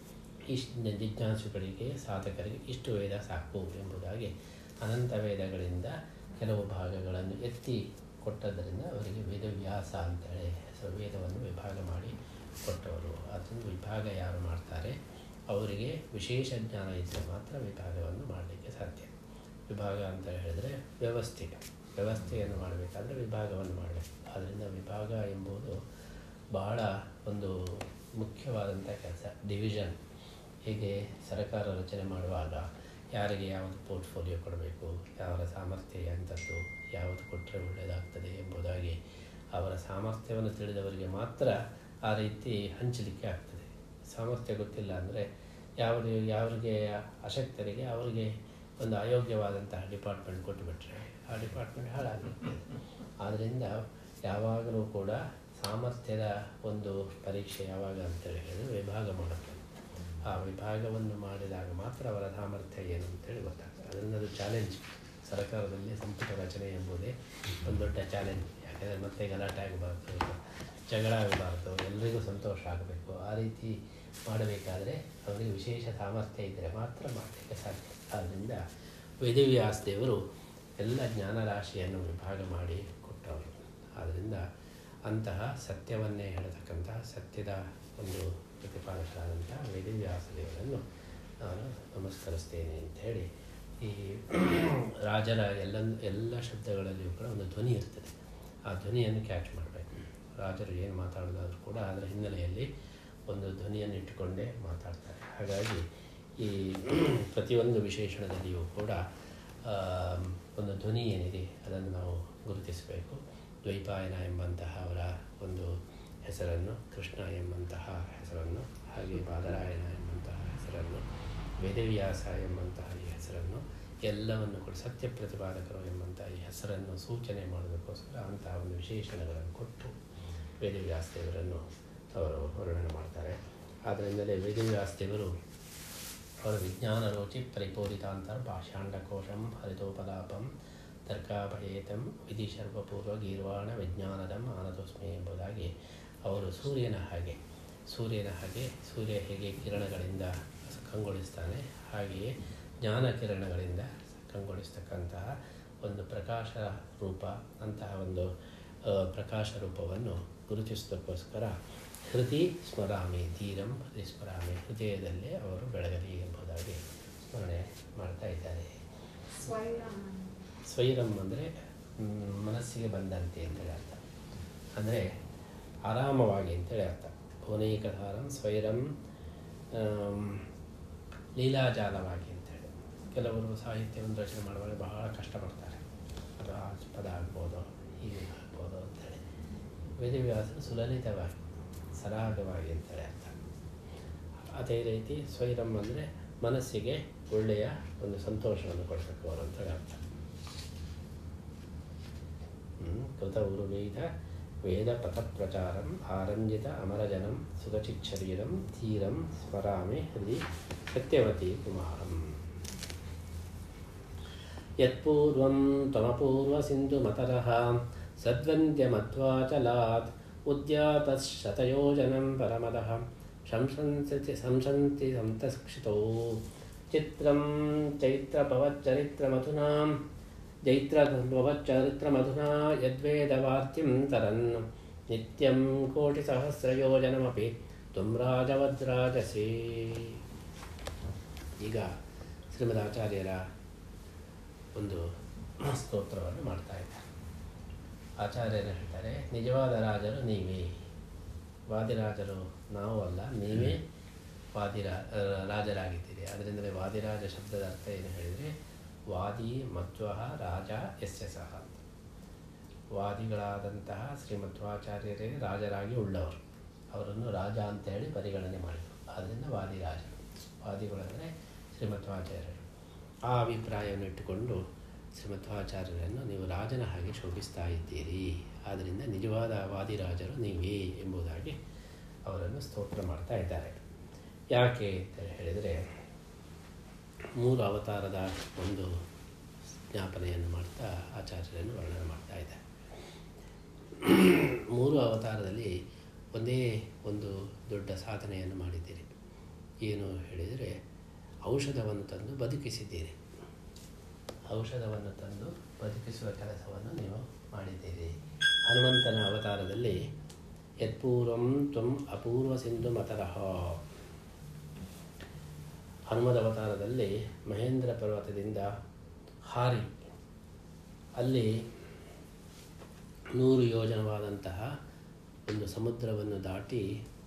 S1: ಇಷ್ಟು ಜಿಜ್ಞಾಸುಗಳಿಗೆ ಸಾಧಕರಿಗೆ ಇಷ್ಟು ವೇದ ಸಾಕು ಎಂಬುದಾಗಿ ಅನಂತ ವೇದಗಳಿಂದ ಕೆಲವು ಭಾಗಗಳನ್ನು ಎತ್ತಿ ಕೊಟ್ಟದ್ದರಿಂದ ಅವರಿಗೆ ವೇದವ್ಯಾಸ ಅಂತೇಳಿ ಹೆಸರು ವೇದವನ್ನು ವಿಭಾಗ ಮಾಡಿ ಕೊಟ್ಟವರು ಅದನ್ನು ವಿಭಾಗ ಯಾರು ಮಾಡ್ತಾರೆ ಅವರಿಗೆ ವಿಶೇಷ ಜ್ಞಾನ ಇದ್ದರೆ ಮಾತ್ರ ವಿಭಾಗವನ್ನು ಮಾಡಲಿಕ್ಕೆ ಸಾಧ್ಯ ವಿಭಾಗ ಅಂತ ಹೇಳಿದರೆ ವ್ಯವಸ್ಥೆ ವ್ಯವಸ್ಥೆಯನ್ನು ಮಾಡಬೇಕಾದ್ರೆ ವಿಭಾಗವನ್ನು ಮಾಡಬೇಕು ಆದ್ದರಿಂದ ವಿಭಾಗ ಎಂಬುದು ಬಹಳ ಒಂದು ಮುಖ್ಯವಾದಂಥ ಕೆಲಸ ಡಿವಿಷನ್ ಹೀಗೆ ಸರ್ಕಾರ ರಚನೆ ಮಾಡುವಾಗ ಯಾರಿಗೆ ಯಾವುದು ಪೋರ್ಟ್ಫೋಲಿಯೋ ಕೊಡಬೇಕು ಯಾವರ ಸಾಮರ್ಥ್ಯ ಎಂಥದ್ದು ಯಾವುದು ಕೊಟ್ಟರೆ ಒಳ್ಳೆಯದಾಗ್ತದೆ ಎಂಬುದಾಗಿ ಅವರ ಸಾಮರ್ಥ್ಯವನ್ನು ತಿಳಿದವರಿಗೆ ಮಾತ್ರ ಆ ರೀತಿ ಹಂಚಲಿಕ್ಕೆ ಆಗ್ತದೆ ಸಾಮರ್ಥ್ಯ ಗೊತ್ತಿಲ್ಲ ಅಂದರೆ ಯಾವುದು ಯಾರಿಗೆ ಅಶಕ್ತರಿಗೆ ಅವರಿಗೆ ಒಂದು ಅಯೋಗ್ಯವಾದಂತಹ ಡಿಪಾರ್ಟ್ಮೆಂಟ್ ಕೊಟ್ಟುಬಿಟ್ರೆ ಆ ಡಿಪಾರ್ಟ್ಮೆಂಟ್ ಹಾಳಾಗುತ್ತೆ ಆದ್ದರಿಂದ ಯಾವಾಗಲೂ ಕೂಡ ಸಾಮರ್ಥ್ಯದ ಒಂದು ಪರೀಕ್ಷೆ ಯಾವಾಗ ಅಂತೇಳಿ ಹೇಳಿದ್ರೆ ವಿಭಾಗ ಮಾಡುತ್ತೆ ಆ ವಿಭಾಗವನ್ನು ಮಾಡಿದಾಗ ಮಾತ್ರ ಅವರ ಸಾಮರ್ಥ್ಯ ಏನು ಅಂತೇಳಿ ಗೊತ್ತಾಗ್ತದೆ ಅದರಿಂದ ಅದು ಚಾಲೆಂಜ್ ಸರ್ಕಾರದಲ್ಲಿ ಸಂಪುಟ ರಚನೆ ಎಂಬುದೇ ಒಂದು ದೊಡ್ಡ ಚಾಲೆಂಜ್ ಯಾಕೆಂದರೆ ಮತ್ತೆ ಗಲಾಟೆ ಆಗಬಾರ್ದು ಜಗಳ ಆಗಬಾರ್ದು ಎಲ್ರಿಗೂ ಸಂತೋಷ ಆಗಬೇಕು ಆ ರೀತಿ ಮಾಡಬೇಕಾದ್ರೆ ಅವರಿಗೆ ವಿಶೇಷ ಸಾಮರ್ಥ್ಯ ಇದ್ದರೆ ಮಾತ್ರ ಮಾಡಲಿಕ್ಕೆ ಸಾಧ್ಯ ಆದ್ದರಿಂದ ವೇದವ್ಯಾಸ ದೇವರು ಎಲ್ಲ ಜ್ಞಾನರಾಶಿಯನ್ನು ವಿಭಾಗ ಮಾಡಿ ಕೊಟ್ಟವರು ಆದ್ದರಿಂದ ಅಂತಹ ಸತ್ಯವನ್ನೇ ಹೇಳತಕ್ಕಂತಹ ಸತ್ಯದ ಒಂದು ಪ್ರತಿಪಾದಕರಾದಂಥ ವೇದವ್ಯಾಸ ದೇವರನ್ನು ನಾನು ನಮಸ್ಕರಿಸ್ತೇನೆ ಅಂಥೇಳಿ ಈ ರಾಜರ ಎಲ್ಲ ಎಲ್ಲ ಶಬ್ದಗಳಲ್ಲಿಯೂ ಕೂಡ ಒಂದು ಧ್ವನಿ ಇರ್ತದೆ ಆ ಧ್ವನಿಯನ್ನು ಕ್ಯಾಚ್ ಮಾಡಬೇಕು ರಾಜರು ಏನು ಮಾತಾಡೋದಾದರೂ ಕೂಡ ಅದರ ಹಿನ್ನೆಲೆಯಲ್ಲಿ ಒಂದು ಧ್ವನಿಯನ್ನು ಇಟ್ಟುಕೊಂಡೇ ಮಾತಾಡ್ತಾರೆ ಹಾಗಾಗಿ ಈ ಪ್ರತಿಯೊಂದು ವಿಶೇಷಣದಲ್ಲಿಯೂ ಕೂಡ ಆ, ಒಂದು ಧ್ವನಿ ಏನಿದೆ ಅದನ್ನು ನಾವು ಗುರುತಿಸಬೇಕು ದ್ವೈಪಾಯನ ಎಂಬಂತಹ ಅವರ ಒಂದು ಹೆಸರನ್ನು ಕೃಷ್ಣ ಎಂಬಂತಹ ಹೆಸರನ್ನು ಹಾಗೆ ಬಾದರಾಯಣ ಎಂಬಂತಹ ಹೆಸರನ್ನು ವೇದವ್ಯಾಸ ಎಂಬಂತಹ ಈ ಹೆಸರನ್ನು ಎಲ್ಲವನ್ನು ಕೂಡ ಸತ್ಯ ಪ್ರತಿಪಾದಕರು ಎಂಬಂತಹ ಈ ಹೆಸರನ್ನು ಸೂಚನೆ ಮಾಡೋದಕ್ಕೋಸ್ಕರ ಅಂತಹ ಒಂದು ವಿಶೇಷಣಗಳನ್ನು ಕೊಟ್ಟು ವೇದವ್ಯಾಸ ದೇವರನ್ನು ಅವರು ವರ್ಣನೆ ಮಾಡ್ತಾರೆ ಆದ್ದರಿಂದಲೇ ವೇದವ್ಯಾಸ ದೇವರು ಅವರ ವಿಜ್ಞಾನ ರೋಚಿ ಪರಿಪೂರಿತಾಂತರ ಭಾಷಾಂಡಕೋಶಂ ಹರಿತೋಪಲಾಪಂ ತರ್ಕಾಭಯೇತಂ ವಿಧಿ ಸರ್ವಪೂರ್ವ ಗೀರ್ವಾಣ ವಿಜ್ಞಾನದಂ ಆನದೋಸ್ಮಿ ಎಂಬುದಾಗಿ ಅವರು ಸೂರ್ಯನ ಹಾಗೆ ಸೂರ್ಯನ ಹಾಗೆ ಸೂರ್ಯ ಹೇಗೆ ಕಿರಣಗಳಿಂದ ಕಂಗೊಳಿಸ್ತಾನೆ ಹಾಗೆಯೇ ಜ್ಞಾನ ಕಿರಣಗಳಿಂದ ಕಂಗೊಳಿಸ್ತಕ್ಕಂತಹ ಒಂದು ಪ್ರಕಾಶ ರೂಪ ಅಂತಹ ಒಂದು ಆ, ಪ್ರಕಾಶ ರೂಪವನ್ನು ಗುರುತಿಸೋದಕ್ಕೋಸ್ಕರ ಹೃದಯ ಸ್ಮರಾಮಿ ಧೀರಂ ಹೃದಯ ಸ್ಮರಾಮಿ ಹೃದಯದಲ್ಲೇ ಅವರು ಬೆಳಗಲಿ ಎಂಬುದಾಗಿ ಸ್ಮರಣೆ ಮಾಡ್ತಾ ಇದ್ದಾರೆ
S2: ಸ್ವೈರಂ
S1: ಸ್ವೈರಂ ಅಂದರೆ ಮನಸ್ಸಿಗೆ ಬಂದಂತೆ ಅಂತೇಳಿ ಅರ್ಥ ಅಂದರೆ ಆರಾಮವಾಗಿ ಅಂತೇಳಿ ಅರ್ಥ ಭುವನೈಕಧಾರಂ ಸ್ವೈರಂ ಆಮ್, ಲೀಲಾಜಾಲವಾಗಿ ಅಂತೇಳಿ ಕೆಲವರು ಸಾಹಿತ್ಯವನ್ನು ರಚನೆ ಮಾಡುವಾಗ ಬಹಳ ಕಷ್ಟಪಡ್ತಾರೆ ಅದು ಆ ಪದ ಆಗ್ಬೋದು ಹೀಗೆ ಆಗ್ಬೋದು ಅಂತೇಳಿ ವೇದವ್ಯಾಸರು ಸುಲಲಿತವಾಗಿ ಸರಾಗವಾಗಿ ಅಂತೇಳಿ ಅರ್ಥ ಅದೇ ರೀತಿ ಸ್ವೈರಂ ಅಂದರೆ ಮನಸ್ಸಿಗೆ ಒಳ್ಳೆಯ ಒಂದು ಸಂತೋಷವನ್ನು ಕೊಡಬೇಕು ಅವರು ಅಂತೇಳಿ ಅರ್ಥ ಹ್ಮ್. ಕೃತ ಉರುವೇದ ವೇದ ಪಥಪ್ರಚಾರಂ ಆರಂಜಿತ ಅಮರಜನಂ ಸುಖಚಿಚ್ಛರೀರಂ ಧೀರಂ ಸ್ಮರಾಮಿ ಹೃದಯ ಸತ್ಯವತಿ ಕುಮಾರಂ ಯತ್ಪೂರ್ವಂ ತ್ವಮಪೂರ್ವಸಿಂಧುಮತರಃ ಸದ್ವಂದ್ಯಮಧ್ವಾಚಲಾತ್ ಉದ್ಯಾತಶತಯೋಜನಂ ಪರಮದಃ ಶಂಸಂಸತಿ ಸಂಸಂತಿ ಸಂತಕ್ಷಿತೌ ಚಿತ್ರಂ ಚೈತ್ರಪವಚ್ಚರಿತ್ರಮಥುನಾಂ ಜೈತ್ರಭವಚ್ಚರಿತ್ರಮಧುನಾ ಯದ್ವೇದವಾರ್ತಿಂ ತರನ್ ನಿತ್ಯಂ ಕೋಟಿಸಹಸ್ರಯೋಜನಮಪಿ ತ್ವಂ ರಾಜವದ್ರಾಜಸೇ ಈಗ ಶ್ರೀಮದಾಚಾರ್ಯರ ಒಂದು ಸ್ತೋತ್ರವನ್ನು ಮಾಡ್ತಾ ಇದ್ದಾರೆ ಆಚಾರ್ಯರು ಹೇಳ್ತಾರೆ ನಿಜವಾದ ರಾಜರು ನೀವೇ ವಾದಿರಾಜರು ನಾವು ಅಲ್ಲ ನೀವೇ ವಾದಿರಾ ರಾಜರಾಗಿದ್ದೀರಿ ಅದರಿಂದಲೇ ವಾದಿರಾಜ ಶಬ್ದದ ಅರ್ಥ ಏನು ಹೇಳಿದರೆ ವಾದಿ ಮಧ್ವ ರಾಜ ಯಸ್ಯ ಸಹ ಅಂತ ವಾದಿಗಳಾದಂತಹ ಶ್ರೀಮಧ್ವಾಚಾರ್ಯರೇ ರಾಜರಾಗಿ ಉಳ್ಳವರು ಅವರನ್ನು ರಾಜ ಅಂತ ಹೇಳಿ ಪರಿಗಣನೆ ಮಾಡಿದರು ಆದ್ದರಿಂದ ವಾದಿರಾಜ ವಾದಿಗಳಂದರೆ ಶ್ರೀಮಧ್ವಾಚಾರ್ಯರು ಆ ಅಭಿಪ್ರಾಯವನ್ನು ಇಟ್ಟುಕೊಂಡು ಶ್ರೀಮಧ್ವಾಚಾರ್ಯರನ್ನು ನೀವು ರಾಜನ ಹಾಗೆ ಶೋಭಿಸ್ತಾ ಇದ್ದೀರಿ ಆದ್ದರಿಂದ ನಿಜವಾದ ವಾದಿರಾಜರು ನೀವೇ ಎಂಬುದಾಗಿ ಅವರನ್ನು ಸ್ತೋತ್ರ ಮಾಡ್ತಾ ಇದ್ದಾರೆ ಯಾಕೆ ಅಂತ ಹೇಳಿದರೆ ಮೂರು ಅವತಾರದ ಒಂದು ಜ್ಞಾಪನೆಯನ್ನು ಮಾಡ್ತಾ ಆಚಾರ್ಯರನ್ನು ವರ್ಣನೆ ಮಾಡ್ತಾ ಇದ್ದಾರೆ ಮೂರು ಅವತಾರದಲ್ಲಿ ಒಂದೇ ಒಂದು ದೊಡ್ಡ ಸಾಧನೆಯನ್ನು ಮಾಡಿದ್ದೀರಿ ಏನು ಹೇಳಿದರೆ ಔಷಧವನ್ನು ತಂದು ಬದುಕಿಸಿದ್ದೀರಿ ಔಷಧವನ್ನು ತಂದು ಬದುಕಿಸುವ ಕೆಲಸವನ್ನು ನೀವು ಮಾಡಿದ್ದೀರಿ ಹನುಮಂತನ ಅವತಾರದಲ್ಲಿ ಯತ್ಪೂರ್ವಂ ತ್ವಂ ಅಪೂರ್ವ ಸಿಂಧು ಮತರಹ ಹನುಮದ ಅವತಾರದಲ್ಲಿ ಮಹೇಂದ್ರ ಪರ್ವತದಿಂದ ಹಾರಿ ಅಲ್ಲಿ ನೂರು ಯೋಜನವಾದಂತಹ ಒಂದು ಸಮುದ್ರವನ್ನು ದಾಟಿ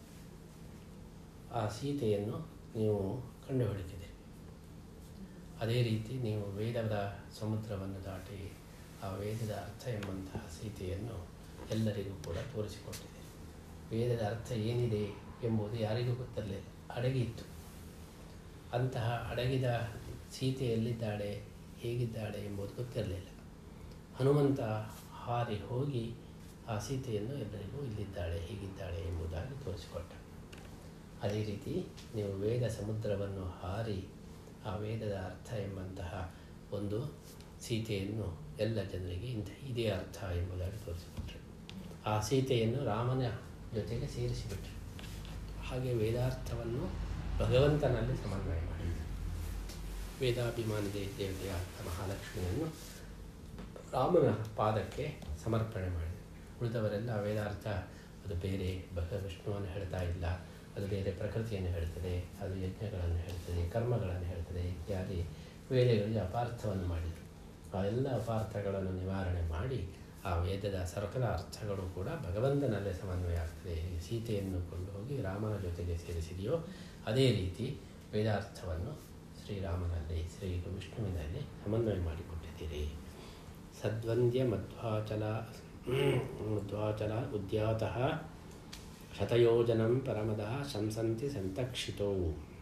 S1: ಆ ಸೀತೆಯನ್ನು ನೀವು ಕಂಡುಹಿಡಿದಿದೆ ಅದೇ ರೀತಿ ನೀವು ವೇದದ ಸಮುದ್ರವನ್ನು ದಾಟಿ ಆ ವೇದದ ಅರ್ಥ ಎಂಬಂತಹ ಸೀತೆಯನ್ನು ಎಲ್ಲರಿಗೂ ಕೂಡ ತೋರಿಸಿಕೊಟ್ಟಿದೆ ವೇದದ ಅರ್ಥ ಏನಿದೆ ಎಂಬುದು ಯಾರಿಗೂ ಗೊತ್ತಿರಲಿಲ್ಲ ಅಡಗಿತ್ತು ಅಂತಹ ಅಡಗಿದ ಸೀತೆ ಎಲ್ಲಿದ್ದಾಳೆ ಹೇಗಿದ್ದಾಳೆ ಎಂಬುದು ಗೊತ್ತಿರಲಿಲ್ಲ ಹನುಮಂತ ಹಾರಿ ಹೋಗಿ ಆ ಸೀತೆಯನ್ನು ಎಲ್ಲರಿಗೂ ಇಲ್ಲಿದ್ದಾಳೆ ಹೀಗಿದ್ದಾಳೆ ಎಂಬುದಾಗಿ ತೋರಿಸಿಕೊಟ್ಟ ಅದೇ ರೀತಿ ನೀವು ವೇದ ಸಮುದ್ರವನ್ನು ಹಾರಿ ಆ ವೇದದ ಅರ್ಥ ಎಂಬಂತಹ ಒಂದು ಸೀತೆಯನ್ನು ಎಲ್ಲ ಜನರಿಗೆ ಇಂಥ ಇದೇ ಅರ್ಥ ಎಂಬುದಾಗಿ ತೋರಿಸಿಕೊಟ್ರು ಆ ಸೀತೆಯನ್ನು ರಾಮನ ಜೊತೆಗೆ ಸೇರಿಸಿಬಿಟ್ರು ಹಾಗೆ ವೇದಾರ್ಥವನ್ನು ಭಗವಂತನಲ್ಲಿ ಸಮನ್ವಯ ಮಾಡಿದರು ವೇದಾಭಿಮಾನಿ ದೇ ದೇವತೆಯ ಮಹಾಲಕ್ಷ್ಮಿಯನ್ನು ರಾಮನ ಪಾದಕ್ಕೆ ಸಮರ್ಪಣೆ ಮಾಡಿದೆ ಉಳಿದವರೆಲ್ಲ ವೇದಾರ್ಥ ಅದು ಬೇರೆ ಭಗ ವಿಷ್ಣುವನ್ನು ಹೇಳ್ತಾ ಇಲ್ಲ ಅದು ಬೇರೆ ಪ್ರಕೃತಿಯನ್ನು ಹೇಳ್ತದೆ ಅದು ಯಜ್ಞಗಳನ್ನು ಹೇಳ್ತದೆ ಕರ್ಮಗಳನ್ನು ಹೇಳ್ತದೆ ಇತ್ಯಾದಿ ವೇದಗಳಿಗೆ ಅಪಾರ್ಥವನ್ನು ಮಾಡಿದರು ಆ ಎಲ್ಲ ಅಪಾರ್ಥಗಳನ್ನು ನಿವಾರಣೆ ಮಾಡಿ ಆ ವೇದದ ಸರಕಲ ಅರ್ಥಗಳು ಕೂಡ ಭಗವಂತನಲ್ಲೇ ಸಮನ್ವಯ ಆಗ್ತದೆ ಸೀತೆಯನ್ನು ಕೊಂಡು ಹೋಗಿ ರಾಮನ ಜೊತೆಗೆ ಸೇರಿಸಿದೆಯೋ ಅದೇ ರೀತಿ ವೇದಾರ್ಥವನ್ನು ಶ್ರೀರಾಮನಲ್ಲಿ ಶ್ರೀ ವಿಷ್ಣುವಿನಲ್ಲಿ ಸಮನ್ವಯ ಮಾಡಿಕೊಟ್ಟಿದ್ದೀರಿ ಸದ್ವಂದ್ಯ ಮಧ್ವಾಚಲ ಮಧ್ವಾಚಲ ಉದ್ಯಾತಃ ಶತಯೋಜನಂ ಪರಮದಃ ಶಂಸಂತಿ ಸಂತಕ್ಷಿತೋ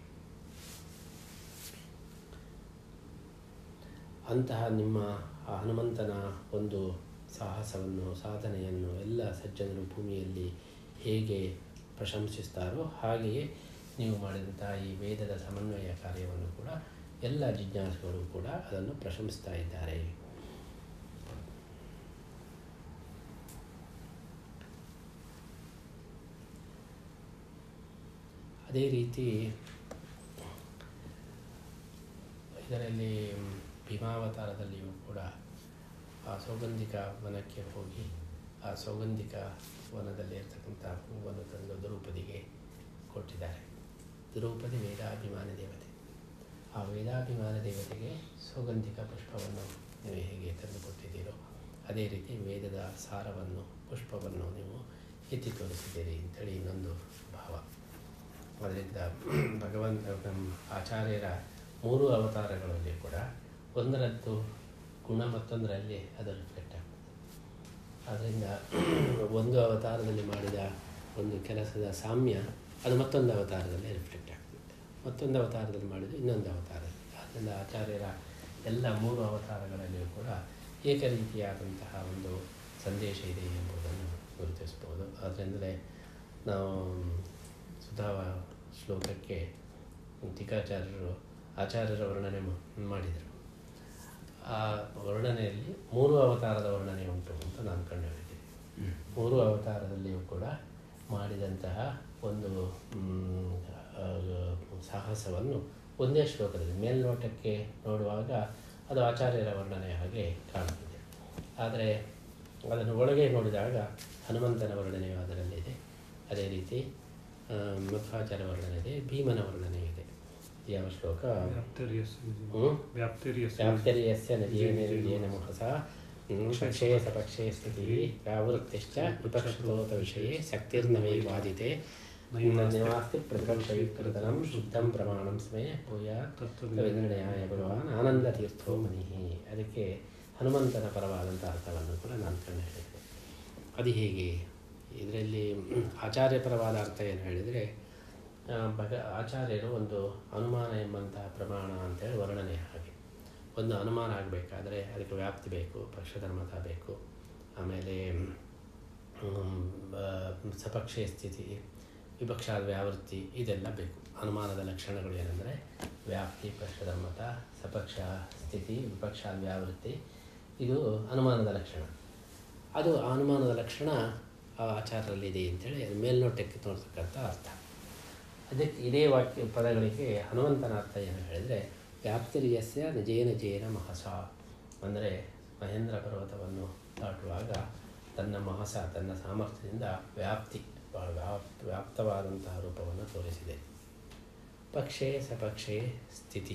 S1: ಅಂತಹ ನಿಮ್ಮ ಆ ಹನುಮಂತನ ಒಂದು ಸಾಹಸವನ್ನು ಸಾಧನೆಯನ್ನು ಎಲ್ಲ ಸಜ್ಜನರು ಭೂಮಿಯಲ್ಲಿ ಹೇಗೆ ಪ್ರಶಂಸಿಸ್ತಾರೋ ಹಾಗೆಯೇ ನೀವು ಮಾಡಿದಂತಹ ಈ ವೇದದ ಸಮನ್ವಯ ಕಾರ್ಯವನ್ನು ಕೂಡ ಎಲ್ಲ ಜಿಜ್ಞಾಸುಗಳು ಕೂಡ ಅದನ್ನು ಪ್ರಶಂಸಿಸ್ತಾ ಇದ್ದಾರೆ ಅದೇ ರೀತಿ ಇದರಲ್ಲಿ ಭೀಮಾವತಾರದಲ್ಲಿಯೂ ಕೂಡ ಆ ಸೌಗಂಧಿಕ ವನಕ್ಕೆ ಹೋಗಿ ಆ ಸೌಗಂಧಿಕ ವನದಲ್ಲಿ ಇರ್ತಕ್ಕಂಥ ಹೂವನ್ನು ತಂದು ದ್ರೌಪದಿಗೆ ಕೊಟ್ಟಿದ್ದಾರೆ ದ್ರೌಪದಿ ವೇದಾಭಿಮಾನ ದೇವತೆ ಆ ವೇದಾಭಿಮಾನ ದೇವತೆಗೆ ಸೌಗಂಧಿಕ ಪುಷ್ಪವನ್ನು ನೀವು ಹೇಗೆ ತಂದು ಕೊಟ್ಟಿದ್ದೀರೋ ಅದೇ ರೀತಿ ವೇದದ ಸಾರವನ್ನು ಪುಷ್ಪವನ್ನು ನೀವು ಎತ್ತಿ ತೋರಿಸಿದ್ದೀರಿ ಅಂತೇಳಿ ಇನ್ನೊಂದು ಭಾವ ಅದರಿಂದ ಭಗವಂತ ನಮ್ಮ ಆಚಾರ್ಯರ ಮೂರು ಅವತಾರಗಳಲ್ಲಿ ಕೂಡ ಒಂದರದ್ದು ಗುಣ ಮತ್ತೊಂದರಲ್ಲಿ ಅದು ರಿಫ್ಲೆಕ್ಟ್ ಆಗ್ತದೆ ಆದ್ದರಿಂದ ಒಂದು ಅವತಾರದಲ್ಲಿ ಮಾಡಿದ ಒಂದು ಕೆಲಸದ ಸಾಮ್ಯ ಅದು ಮತ್ತೊಂದು ಅವತಾರದಲ್ಲಿ ರಿಫ್ಲೆಕ್ಟ್ ಆಗ್ತದೆ ಮತ್ತೊಂದು ಅವತಾರದಲ್ಲಿ ಮಾಡಿದ್ದು ಇನ್ನೊಂದು ಅವತಾರ ಆದ್ದರಿಂದ ಆಚಾರ್ಯರ ಎಲ್ಲ ಮೂರು ಅವತಾರಗಳಲ್ಲಿಯೂ ಕೂಡ ಏಕ ರೀತಿಯಾದಂತಹ ಒಂದು ಸಂದೇಶ ಇದೆ ಎಂಬುದನ್ನು ಗುರುತಿಸ್ಬೋದು ಅದರಿಂದಲೇ ನಾವು ಸುಧಾ ಶ್ಲೋಕಕ್ಕೆ ಟೀಕಾಚಾರ್ಯರು ಆಚಾರ್ಯರ ವರ್ಣನೆ ಮಾಡಿದರು ಆ ವರ್ಣನೆಯಲ್ಲಿ ಮೂರು ಅವತಾರದ ವರ್ಣನೆ ಉಂಟು ಅಂತ ನಾನು ಕಂಡುಹಿಡಿದೆ ಮೂರು ಅವತಾರದಲ್ಲಿಯೂ ಕೂಡ ಮಾಡಿದಂತಹ ಒಂದು ಸಾಹಸವನ್ನು ಒಂದೇ ಶ್ಲೋಕದಲ್ಲಿ ಮೇಲ್ನೋಟಕ್ಕೆ ನೋಡುವಾಗ ಅದು ಆಚಾರ್ಯರ ವರ್ಣನೆ ಹಾಗೆ ಕಾಣುತ್ತದೆ ಆದರೆ ಅದನ್ನು ಒಳಗೆ ನೋಡಿದಾಗ ಹನುಮಂತನ ವರ್ಣನೆಯು ಅದರಲ್ಲಿದೆ ಅದೇ ರೀತಿ ಆ, ಮಧ್ವಾಚಾರ್ಯ ವರ್ಣನೆ ಇದೆ ಭೀಮನ ವರ್ಣನೆ ಇದೆ ಯಾವ ಶ್ಲೋಕ
S2: ವ್ಯಾಪ್ತಿರ್ಯಸ್ಯ
S1: ಹ್ಮ್?
S2: ವ್ಯಾಪ್ತಿರ್ಯಸ್ಯ
S1: ವ್ಯಾಪ್ತಿರ್ಯಸ್ಯ ನದಿಯೇನ ಮುಖಸ ಪಕ್ಷೇ ಸಪಕ್ಷೇ ಸ್ಥಿತಿ ವ್ಯಾವೃತ್ತಿಶ್ಚ ವಿಪಕ್ಷೋತ ವಿಷಯೇ ಶಕ್ತಿರ್ನವೇ ಬಾಧಿತೆ ನಿವಾಸ್ತಿ ಪ್ರತಿಪಕ್ಷಯುಕ್ತತನಂ ಶುದ್ಧಂ ಪ್ರಮಾಣಂ ಸ್ಮೇ ಭೂಯಾತ್ ತತ್ವನಿರ್ಣಯಾಯ ಭಗವಾನ್ ಆನಂದ ತೀರ್ಥೋ ಮನಿಹಿ ಅದಕ್ಕೆ ಹನುಮಂತನ ಪರವಾದಂಥ ಅರ್ಥವನ್ನು ಕೂಡ ನಾನು ಕಂಡು ಹೇಳಿದೆ ಅದು ಹೇಗೆ ಇದರಲ್ಲಿ ಆಚಾರ್ಯ ಪರವಾದ ಅರ್ಥ ಏನು ಹೇಳಿದರೆ ಆ, ಭಗ ಆಚಾರ್ಯರು ಒಂದು ಅನುಮಾನ ಎಂಬಂತಹ ಪ್ರಮಾಣ ಅಂತೇಳಿ ವರ್ಣನೆ ಹಾಗೆ ಒಂದು ಅನುಮಾನ ಆಗಬೇಕಾದ್ರೆ ಅದಕ್ಕೆ ವ್ಯಾಪ್ತಿ ಬೇಕು ಪಕ್ಷಧರ್ಮತ ಬೇಕು ಆಮೇಲೆ ಹ್ಮ್, ಬ- ಸಪಕ್ಷೆ ಸ್ಥಿತಿ ವಿಪಕ್ಷಾದ ವ್ಯಾವೃತ್ತಿ ಇದೆಲ್ಲ ಬೇಕು ಅನುಮಾನದ ಲಕ್ಷಣಗಳು ಏನಂದರೆ ವ್ಯಾಪ್ತಿ ಪಕ್ಷಧರ್ಮತ ಸಪಕ್ಷ ಸ್ಥಿತಿ ವಿಪಕ್ಷಾದ ವ್ಯಾವೃತ್ತಿ ಇದು ಅನುಮಾನದ ಲಕ್ಷಣ ಅದು ಆ ಅನುಮಾನದ ಲಕ್ಷಣ ಆ ಆಚಾರದಲ್ಲಿ ಇದೆ ಅಂತೇಳಿ ಅದು ಮೇಲ್ನೋಟಕ್ಕೆ ತೋರ್ತಕ್ಕಂಥ ಅರ್ಥ ಅದಕ್ಕೆ ಇದೇ ವಾಕ್ಯ ಪದಗಳಿಗೆ ಹನುಮಂತನ ಅರ್ಥ ಏನು ಹೇಳಿದರೆ ವ್ಯಾಪ್ತಿರ್ಯಸ್ಯ ನಿಜೇನ ಜೇನ ಮಹಸ ಅಂದರೆ ಮಹೇಂದ್ರ ಪರ್ವತವನ್ನು ದಾಟುವಾಗ ತನ್ನ ಮಹಸ ತನ್ನ ಸಾಮರ್ಥ್ಯದಿಂದ ವ್ಯಾಪ್ತಿ ಬಹಳ ವ್ಯಾಪ್ ವ್ಯಾಪ್ತವಾದಂತಹ ರೂಪವನ್ನು ತೋರಿಸಿದೆ ಪಕ್ಷೇ ಸಪಕ್ಷೇ ಸ್ಥಿತಿ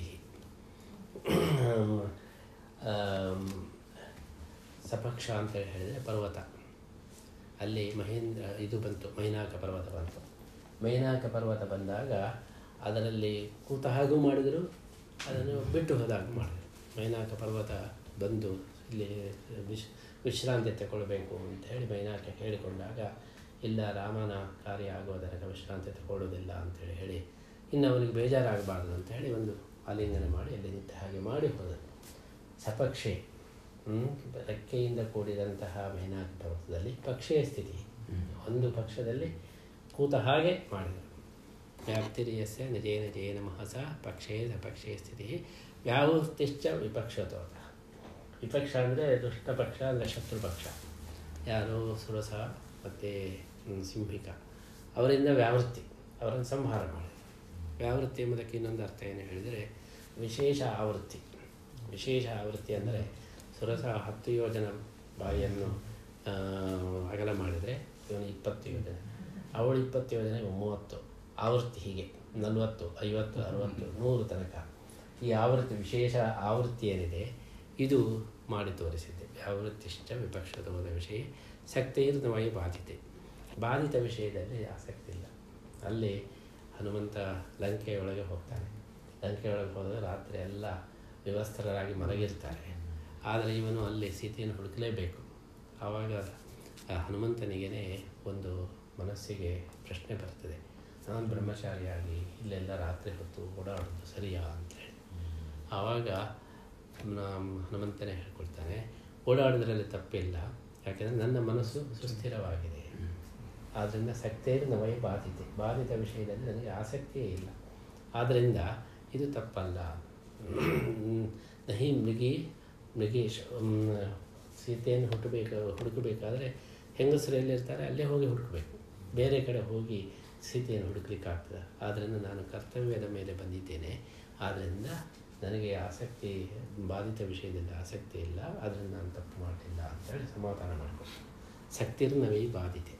S1: ಆಮ್, ಸಪಕ್ಷ ಅಂತ ಹೇಳಿದರೆ ಪರ್ವತ ಅಲ್ಲಿ ಮಹೇಂದ್ರ ಇದು ಬಂತು ಮೈನಾಕ ಪರ್ವತ ಬಂತು ಮೈನಾಕ ಪರ್ವತ ಬಂದಾಗ ಅದರಲ್ಲಿ ಕೂತ ಹಾಗೂ ಮಾಡಿದರು ಅದನ್ನು ಬಿಟ್ಟು ಹೋದಾಗ ಮಾಡಿದರು ಮೈನಾಕ ಪರ್ವತ ಬಂದು ಇಲ್ಲಿ ವಿಶ್ ವಿಶ್ರಾಂತಿ ತಗೊಳ್ಬೇಕು ಅಂತ ಹೇಳಿ ಮೈನಾಕ ಹೇಳಿಕೊಂಡಾಗ ಇಲ್ಲ ರಾಮನ ಕಾರ್ಯ ಆಗೋ ತನಕ ವಿಶ್ರಾಂತಿ ತಗೊಳ್ಳೋದಿಲ್ಲ ಅಂತೇಳಿ ಹೇಳಿ ಇನ್ನು ಅವನಿಗೆ ಬೇಜಾರಾಗಬಾರ್ದು ಅಂತ ಹೇಳಿ ಒಂದು ಆಲಿಂಗನ ಮಾಡಿ ಅಲ್ಲಿ ನಿಂತ ಹಾಗೆ ಮಾಡಿ ಹೋದನು ಸಪಕ್ಷೆ ಹ್ಮ್? ರೆಕ್ಕೆಯಿಂದ ಕೂಡಿದಂತಹ ಮೈನಾಕ ಪರ್ವತದಲ್ಲಿ ಪಕ್ಷೀಯ ಸ್ಥಿತಿ ಒಂದು ಪಕ್ಷದಲ್ಲಿ ಕೂತ ಹಾಗೆ ಮಾಡಿದರು ವ್ಯಾಪ್ತಿರಿಯಸ್ಯ ನಿಜೇನ ಜೇನ ಮಹಸ ಪಕ್ಷೇ ಸಪಕ್ಷೇ ಸ್ಥಿತಿ ವ್ಯಾವೃತ್ತಿಶ್ಚ ವಿಪಕ್ಷತೋತ ವಿಪಕ್ಷ ಅಂದರೆ ದುಷ್ಟ ಪಕ್ಷ ಅಂದರೆ ಶತ್ರು ಪಕ್ಷ ಯಾರು ಸುರಸ ಮತ್ತು ಸಿಂಹಿಕ ಅವರಿಂದ ವ್ಯಾವೃತ್ತಿ ಅವರನ್ನು ಸಂಹಾರ ಮಾಡಿದೆ ವ್ಯಾವೃತ್ತಿ ಎಂಬುದಕ್ಕೆ ಇನ್ನೊಂದು ಅರ್ಥ ಏನು ಹೇಳಿದರೆ ವಿಶೇಷ ಆವೃತ್ತಿ ವಿಶೇಷ ಆವೃತ್ತಿ ಅಂದರೆ ಸುರಸ ಹತ್ತು ಯೋಜನ ಬಾಯಿಯನ್ನು ಆ, ಅಗಲ ಮಾಡಿದರೆ ಇವನು ಇಪ್ಪತ್ತು ಯೋಜನೆ ಅವಳು ಇಪ್ಪತ್ತು ಯೋಜನೆ ಇವ ಮೂವತ್ತು ಆವೃತ್ತಿ ಹೀಗೆ ನಲವತ್ತು ಐವತ್ತು ಅರುವತ್ತು ನೂರು ತನಕ ಈ ಆವೃತ್ತಿ ವಿಶೇಷ ಆವೃತ್ತಿ ಏನಿದೆ ಇದು ಮಾಡಿ ತೋರಿಸಿದೆ ಆವೃತ್ತಿಶ್ಚ ವಿಪಕ್ಷದೋದ ವಿಷಯ ಶಕ್ತಿರ್ನವೈ ಬಾಧಿತೆ ಬಾಧಿತ ವಿಷಯದಲ್ಲಿ ಆಸಕ್ತಿ ಇಲ್ಲ ಅಲ್ಲಿ ಹನುಮಂತ ಲಂಕೆಯೊಳಗೆ ಹೋಗ್ತಾನೆ ಲಂಕೆಯೊಳಗೆ ಹೋದರೆ ರಾತ್ರಿ ಎಲ್ಲ ವಿವಸ್ತ್ರರಾಗಿ ಮಲಗಿರ್ತಾರೆ ಆದರೆ ಇವನು ಅಲ್ಲಿ ಸೀತೆಯನ್ನು ಹುಡುಕಲೇಬೇಕು ಆವಾಗ ಆ ಹನುಮಂತನಿಗೆ ಒಂದು ಮನಸ್ಸಿಗೆ ಪ್ರಶ್ನೆ ಬರ್ತದೆ ನಾನು ಬ್ರಹ್ಮಚಾರಿಯಾಗಿ ಇಲ್ಲೆಲ್ಲ ರಾತ್ರಿ ಹೊತ್ತು ಓಡಾಡೋದು ಸರಿಯಾ ಅಂತೇಳಿ ಆವಾಗ ನಮ್ಮ ಹನುಮಂತನೇ ಹೇಳ್ಕೊಳ್ತಾನೆ ಓಡಾಡೋದ್ರಲ್ಲಿ ತಪ್ಪಿಲ್ಲ ಯಾಕೆಂದರೆ ನನ್ನ ಮನಸ್ಸು ಸುಸ್ಥಿರವಾಗಿದೆ ಆದ್ದರಿಂದ ಸಕ್ತೇರು ನವೈ ಬಾಧಿತೆ ಬಾಧಿತ ವಿಷಯದಲ್ಲಿ ನನಗೆ ಆಸಕ್ತಿಯೇ ಇಲ್ಲ ಆದ್ದರಿಂದ ಇದು ತಪ್ಪಲ್ಲ ನಹಿ ಮೃಗಿ ಮೃಗೇಶ್ ಸೀತೆಯನ್ನು ಹುಟ್ಟಬೇಕು ಹುಡುಕಬೇಕಾದ್ರೆ ಹೆಂಗಸರು ಎಲ್ಲಿರ್ತಾರೆ ಅಲ್ಲೇ ಹೋಗಿ ಹುಡುಕಬೇಕು ಬೇರೆ ಕಡೆ ಹೋಗಿ ಸೀತೆಯನ್ನು ಹುಡುಕ್ಲಿಕ್ಕಾಗ್ತದೆ ಆದ್ದರಿಂದ ನಾನು ಕರ್ತವ್ಯದ ಮೇಲೆ ಬಂದಿದ್ದೇನೆ ಆದ್ದರಿಂದ ನನಗೆ ಆಸಕ್ತಿ ಬಾಧಿತ ವಿಷಯದಲ್ಲಿ ಆಸಕ್ತಿ ಇಲ್ಲ ಆದ್ದರಿಂದ ನಾನು ತಪ್ಪು ಮಾಡಲಿಲ್ಲ ಅಂತೇಳಿ ಸಮಾಧಾನ ಮಾಡಿಕೊಂಡು ಶಕ್ತಿರ್ನವೇ ಬಾಧಿತೆ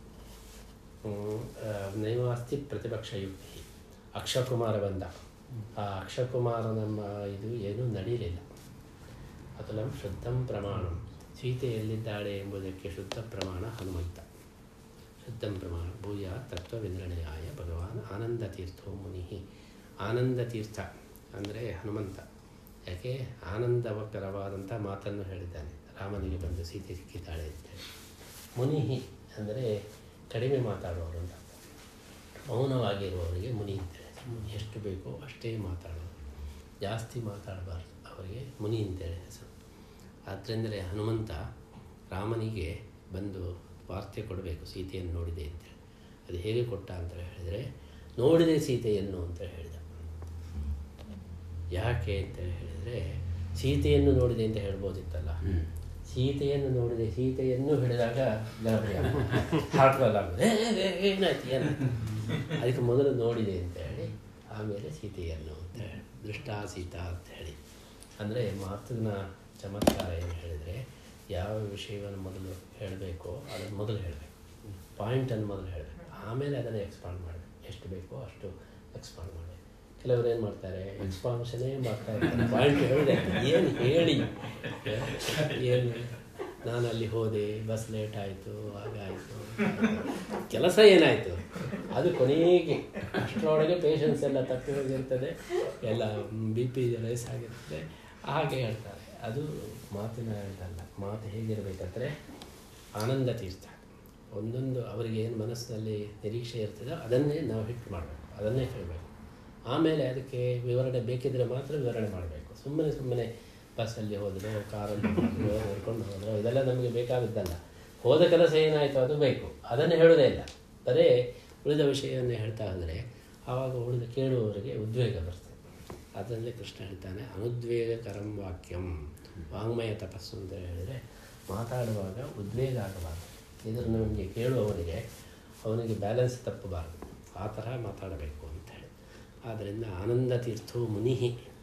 S1: ನೈವಾಸ್ತಿ ಪ್ರತಿಪಕ್ಷಯುಕ್ತಿ ಅಕ್ಷಕುಮಾರ ಬಂದ ಆ ಅಕ್ಷಕುಮಾರನ ಮ- ಇದು ಏನೂ ನಡೀಲಿಲ್ಲ ಅತುಲಂ ಶುದ್ಧಂ ಪ್ರಮಾಣಂ ಸೀತೆ ಎಲ್ಲಿದ್ದಾಳೆ ಎಂಬುದಕ್ಕೆ ಶುದ್ಧ ಪ್ರಮಾಣ ಹನುಮಂತ ಶುದ್ಧಂ ಪ್ರಮಾಣ ಭೂಯ ತತ್ವ ವಿನಿರ್ಣಯಾಯ ಭಗವಾನ್ ಆನಂದ ತೀರ್ಥೋ ಮುನಿ ಆನಂದ ತೀರ್ಥ ಅಂದರೆ ಹನುಮಂತ ಯಾಕೆ ಆನಂದಕರವಾದಂಥ ಮಾತನ್ನು ಹೇಳಿದ್ದಾನೆ ರಾಮನಿಗೆ ಬಂದು ಸೀತೆ ಸಿಕ್ಕಿದ್ದಾಳೆ ಅಂತೇಳಿ ಮುನಿಹಿ ಅಂದರೆ ಕಡಿಮೆ ಮಾತಾಡುವವರು ಅಂತ ಮೌನವಾಗಿರುವವರಿಗೆ ಮುನಿ ಅಂತೇಳಿ ಎಷ್ಟು ಬೇಕೋ ಅಷ್ಟೇ ಮಾತಾಡೋದು ಜಾಸ್ತಿ ಮಾತಾಡಬಾರ್ದು ಅವರಿಗೆ ಮುನಿ ಅಂತೇಳಿ ಹೆಸರು ಆದ್ದರಿಂದಲೇ ಹನುಮಂತ ರಾಮನಿಗೆ ಬಂದು ವಾರ್ತೆ ಕೊಡಬೇಕು ಸೀತೆಯನ್ನು ನೋಡಿದೆ ಅಂತೇಳಿ ಅದು ಹೇಗೆ ಕೊಟ್ಟ ಅಂತ ಹೇಳಿದರೆ ನೋಡಿದೆ ಸೀತೆಯನ್ನು ಅಂತ ಹೇಳಿದ ಯಾಕೆ ಅಂತ ಹೇಳಿದರೆ ಸೀತೆಯನ್ನು ನೋಡಿದೆ ಅಂತ ಹೇಳ್ಬೋದಿತ್ತಲ್ಲ ಸೀತೆಯನ್ನು ನೋಡಿದೆ ಸೀತೆಯನ್ನು ಹಿಡಿದಾಗ ಗಾಬರಿ ಹಾರ್ಟ್ವಲ್ ಆಗೋದು ಏನಾಯ್ತು ಏನಾಯ್ತು ಅದಕ್ಕೆ ಮೊದಲು ನೋಡಿದೆ ಅಂತ ಹೇಳಿ ಆಮೇಲೆ ಸೀತೆಯನ್ನು ಅಂತ ಹೇಳಿ ದೃಷ್ಟಾ ಸೀತಾ ಅಂತ ಹೇಳಿ ಅಂದರೆ ಮಾತಿನ ಚಮತ್ಕಾರ ಏನು ಹೇಳಿದರೆ ಯಾವ ವಿಷಯವನ್ನು ಮೊದಲು ಹೇಳಬೇಕೋ ಅದನ್ನು ಮೊದಲು ಹೇಳಬೇಕು ಪಾಯಿಂಟನ್ನು ಮೊದಲು ಹೇಳಬೇಕು ಆಮೇಲೆ ಅದನ್ನು ಎಕ್ಸ್ಪಾಂಡ್ ಮಾಡಬೇಕು ಎಷ್ಟು ಬೇಕೋ ಅಷ್ಟು ಎಕ್ಸ್ಪಾಂಡ್ ಮಾಡಬೇಕು ಕೆಲವರು ಏನು ಮಾಡ್ತಾರೆ ಎಕ್ಸ್ಪಾನ್ಷನೇ ಮಾಡ್ತಾ ಇರ್ತಾರೆ ಪಾಯಿಂಟ್ ಹೇಳಿದೆ ಏನು ಹೇಳಿ ಏನು ನಾನು ಅಲ್ಲಿ ಹೋದೆ ಬಸ್ ಲೇಟ್ ಆಯಿತು ಹಾಗಾಯಿತು ಕೆಲಸ ಏನಾಯಿತು ಅದು ಕೊನೆಗೆ ಅಷ್ಟರೊಳಗೆ ಪೇಷನ್ಸ್ ಎಲ್ಲ ತಪ್ಪಿ ಹೋಗಿರ್ತದೆ ಎಲ್ಲ ಬಿ ಪಿ ರೈಸ್ ಆಗಿರ್ತದೆ ಹಾಗೆ ಹೇಳ್ತಾರೆ ಅದು ಮಾತಿನ ಇದಲ್ಲ ಮಾತು ಹೇಗಿರಬೇಕಂದ್ರೆ ಆನಂದ ತೀರ್ಥ ಒಂದೊಂದು ಅವರಿಗೆ ಏನು ಮನಸ್ಸಿನಲ್ಲಿ ನಿರೀಕ್ಷೆ ಇರ್ತದೋ ಅದನ್ನೇ ನಾವು ಹಿಟ್ ಮಾಡಬೇಕು ಅದನ್ನೇ ಹೇಳಬೇಕು ಆಮೇಲೆ ಅದಕ್ಕೆ ವಿವರಣೆ ಬೇಕಿದ್ರೆ ಮಾತ್ರ ವಿವರಣೆ ಮಾಡಬೇಕು ಸುಮ್ಮನೆ ಸುಮ್ಮನೆ ಬಸ್ಸಲ್ಲಿ ಹೋದರೂ ಕಾರಲ್ಲಿ ಹೋದರೂ ನಡ್ಕೊಂಡು ಹೋದರೂ ಇದೆಲ್ಲ ನಮಗೆ ಬೇಕಾಗಿದ್ದಲ್ಲ ಹೋದ ಕೆಲಸ ಏನಾಯಿತು ಅದು ಬೇಕು ಅದನ್ನು ಹೇಳೋದೇ ಇಲ್ಲ ಬರೀ ಉಳಿದ ವಿಷಯವನ್ನು ಹೇಳ್ತಾ ಹೋದರೆ ಆವಾಗ ಉಳಿದ ಕೇಳುವವರಿಗೆ ಉದ್ವೇಗ ಬರ್ತದೆ ಅದರಲ್ಲಿ ಕೃಷ್ಣ ಹೇಳ್ತಾನೆ ಅನುದ್ವೇಗಕರಂ ವಾಕ್ಯಂ ವಾಂಗ್ಮಯ ತಪಸ್ಸು ಅಂತ ಹೇಳಿದರೆ ಮಾತಾಡುವಾಗ ಉದ್ವೇಗ ಆಗಬಾರ್ದು ಇದ್ರ ನಮಗೆ ಕೇಳುವವನಿಗೆ ಅವನಿಗೆ ಬ್ಯಾಲೆನ್ಸ್ ತಪ್ಪಬಾರದು ಆ ತರಹ ಮಾತಾಡಬೇಕು ಅಂತ ಹೇಳಿ ಆದ್ದರಿಂದ ಆನಂದ ತೀರ್ಥೋ ಮುನಿ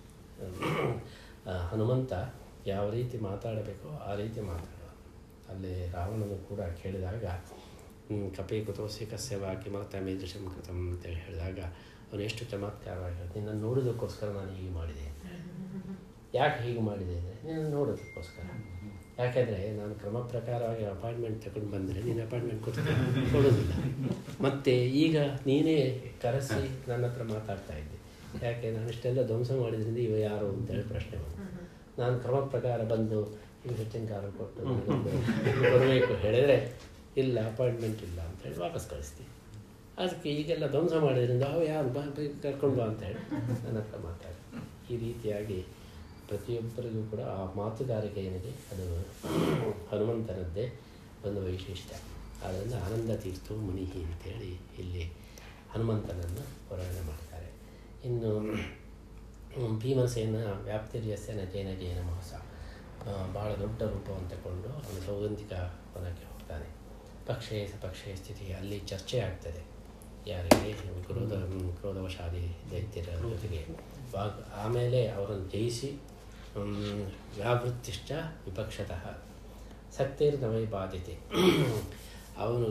S1: ಹನುಮಂತ ಯಾವ ರೀತಿ ಮಾತಾಡಬೇಕೋ ಆ ರೀತಿ ಮಾತಾಡುವ ಅಲ್ಲಿ ರಾವಣನು ಕೂಡ ಕೇಳಿದಾಗ ಹ್ಮ್, ಕಪಿ ಕುತೋಸಿ ಕಸ್ಯವ ಕಿಮರ್ಥ ಮೀದೃಶಂ ಕೃತಂ ಅಂತೇಳಿ ಹೇಳಿದಾಗ ಅವನು ಎಷ್ಟು ಚಮತ್ಕಾರವಾಗಿ ಹೇಳ್ತಾನೆ ನಿನ್ನನ್ನು ನೋಡೋದಕ್ಕೋಸ್ಕರ ನಾನು ಹೀಗೆ ಮಾಡಿದೆ ಅಂತ ಹೇಳಿ. ಯಾಕೆ ಹೀಗೆ ಮಾಡಿದೆ ಅಂದರೆ ನಿನ್ನನ್ನು ನೋಡೋದಕ್ಕೋಸ್ಕರ ಯಾಕೆಂದರೆ ನಾನು ಕ್ರಮ ಪ್ರಕಾರವಾಗಿ ಅಪಾಯಿಂಟ್ಮೆಂಟ್ ತಗೊಂಡು ಬಂದರೆ ನೀನು ಅಪಾಯಿಂಟ್ಮೆಂಟ್ ಕೊಡ್ತೀನಿ ಕೊಡೋದಿಲ್ಲ ಮತ್ತು ಈಗ ನೀನೇ ಕರೆಸಿ ನನ್ನ ಹತ್ರ ಮಾತಾಡ್ತಾ ಇದ್ದೆ ಯಾಕೆ ನಾನು ಇಷ್ಟೆಲ್ಲ ಧ್ವಂಸ ಮಾಡಿದ್ರಿಂದ ಇವ ಯಾರು ಅಂತೇಳಿ ಪ್ರಶ್ನೆ ಬಂತು ನಾನು ಕ್ರಮ ಪ್ರಕಾರ ಬಂದು ಈಗ ಹೆಚ್ಚಿನ ಕಾಲ ಕೊಟ್ಟು ನನಗೊಂದು ಬರಬೇಕು ಹೇಳಿದರೆ ಇಲ್ಲ ಅಪಾಯಿಂಟ್ಮೆಂಟ್ ಇಲ್ಲ ಅಂತೇಳಿ ವಾಪಸ್ ಕಳಿಸ್ತೀನಿ ಅದಕ್ಕೆ ಈಗೆಲ್ಲ ಧ್ವಂಸ ಮಾಡಿದ್ರಿಂದ ಅವು ಯಾರು ಬಾ ಬೇಗ ಕರ್ಕೊಂಡು ಬಾ ಅಂತ ಹೇಳಿ ನನ್ನ ಹತ್ರ ಮಾತಾಡಿ ಈ ರೀತಿಯಾಗಿ ಪ್ರತಿಯೊಬ್ಬರಿಗೂ ಕೂಡ ಆ ಮಾತುಗಾರಿಕೆ ಏನಿದೆ ಅದು ಹನುಮಂತನದ್ದೇ ಒಂದು ವೈಶಿಷ್ಟ್ಯ ಆದ್ದರಿಂದ ಆನಂದ ತೀರ್ಥು ಮುನಿಹಿ ಅಂತೇಳಿ ಇಲ್ಲಿ ಹನುಮಂತನನ್ನು ವರ್ಣನೆ ಮಾಡ್ತಾರೆ ಇನ್ನು ಹ್ಮ್, ಭೀಮಸೇನ ವ್ಯಾಪ್ತಿರ್ಯಸ್ಯನ ಜೈನ ಜೈನ ಮಹಸ ಆ, ಬಹಳ ದೊಡ್ಡ ರೂಪವನ್ನು ತಗೊಂಡು ಅವನು ಸೌಗಂಧಿಕ ವನಕ್ಕೆ ಹೋಗ್ತಾನೆ ಪಕ್ಷೇ ಸಪಕ್ಷೇ ಸ್ಥಿತಿ ಅಲ್ಲಿ ಚರ್ಚೆ ಆಗ್ತದೆ ಯಾರಿಗೆ ಕ್ರೋಧ ಕ್ರೋಧವಶಾದಿ ದೈತ್ಯರ ಜೊತೆಗೆ ವಾಗ ಆಮೇಲೆ ಅವರನ್ನು ಜಯಿಸಿ ಹ್ಮ್, ವ್ಯಾವೃತ್ತಿಶ್ಚ ವಿಪಕ್ಷತಃ ಸಕ್ತೇರ್ನವೈ ಬಾಧಿತೆ ಅವನು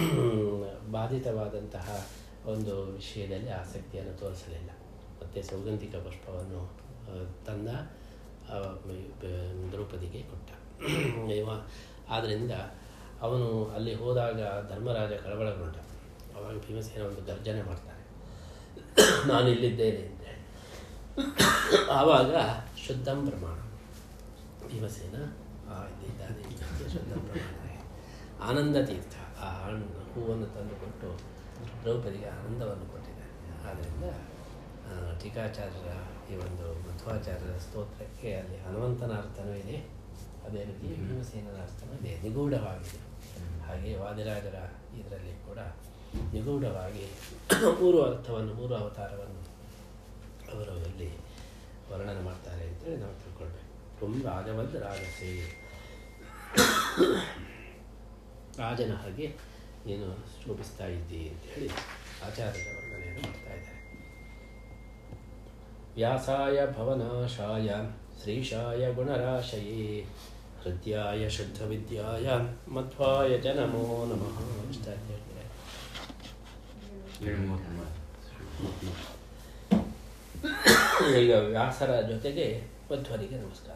S1: ಬಾಧಿತವಾದಂತಹ ಒಂದು ವಿಷಯದಲ್ಲಿ ಆಸಕ್ತಿಯನ್ನು ತೋರಿಸಲಿಲ್ಲ ಮತ್ತು ಸೌಗಂಧಿಕ ಪುಷ್ಪವನ್ನು ಆ, ತಂದ ಆ, ಬ- ದ್ರೌಪದಿಗೆ ಕೊಟ್ಟ ಇವ ಆದ್ದರಿಂದ ಅವನು ಅಲ್ಲಿ ಹೋದಾಗ ಧರ್ಮರಾಜ ಕಳವಳಗೊಂಡ ಅವಾಗ ಭೀಮಸೇನ ಒಂದು ಗರ್ಜನೆ ಮಾಡ್ತಾನೆ ನಾನು ಇಲ್ಲಿದ್ದೇನೆ ಅಂತೇಳಿ ಆವಾಗ ಶುದ್ಧಂ ಪ್ರಮಾಣ ಭೀಮಸೇನ ಆ ಇದ್ದಾನೆ ಶುದ್ಧ ಪ್ರಮಾಣ ಆನಂದ ತೀರ್ಥ ಆ ಹಣ್ಣು ಹೂವನ್ನು ತಂದು ಕೊಟ್ಟು ದ್ರೌಪದಿಗೆ ಆನಂದವನ್ನು ಕೊಟ್ಟಿದ್ದಾನೆ ಆದ್ದರಿಂದ ಆ, ಟೀಕಾಚಾರ್ಯರ ಈ ಒಂದು ಮಧ್ವಾಚಾರ್ಯರ ಸ್ತೋತ್ರಕ್ಕೆ ಅಲ್ಲಿ ಹನುಮಂತನ ಅರ್ಥನೂ ಇದೆ ಅದೇ ರೀತಿ ಭೀಮಸೇನನ ಅರ್ಥನೂ ಇದೆ ನಿಗೂಢವಾಗಿದೆ ಹಾಗೆ ವಾದಿರಾಜರ ಇದರಲ್ಲಿ ಕೂಡ ನಿಗೂಢವಾಗಿ ಮೂರು ಅರ್ಥವನ್ನು ಮೂರು ಅವತಾರವನ್ನು ಅವರು ಇಲ್ಲಿ ವರ್ಣನೆ ಮಾಡ್ತಾರೆ ಅಂತೇಳಿ ನಾವು ತಿಳ್ಕೊಳ್ಬೇಕು ತುಂ ರಾಜವದ್ ರಾಜಸೇ ರಾಜನ ಹಾಗೆ ನೀನು ಶೋಭಿಸ್ತಾ ಇದ್ದಿ ಅಂತೇಳಿ ಆಚಾರ್ಯರ ವರ್ಣನೆಯನ್ನು ಮಾಡ್ತಾ ಇದ್ದಾರೆ ವ್ಯಾಸಾಯ ಭವನಾಶಾಯ ಶ್ರೀಶಾಯ ಗುಣರಾಶಯೇ ಹೃದಯಾಯ ಶುದ್ಧವಿದ್ಯಾಯ ಮಧ್ವಾಯ ಜ ನಮೋ ನಮಃ ಇಷ್ಟ ಅಂತ ಹೇಳ್ತಾರೆ ಈಗ ವ್ಯಾಸರ ಜೊತೆಗೆ ಮಧ್ವರಿಗೆ ನಮಸ್ಕಾರ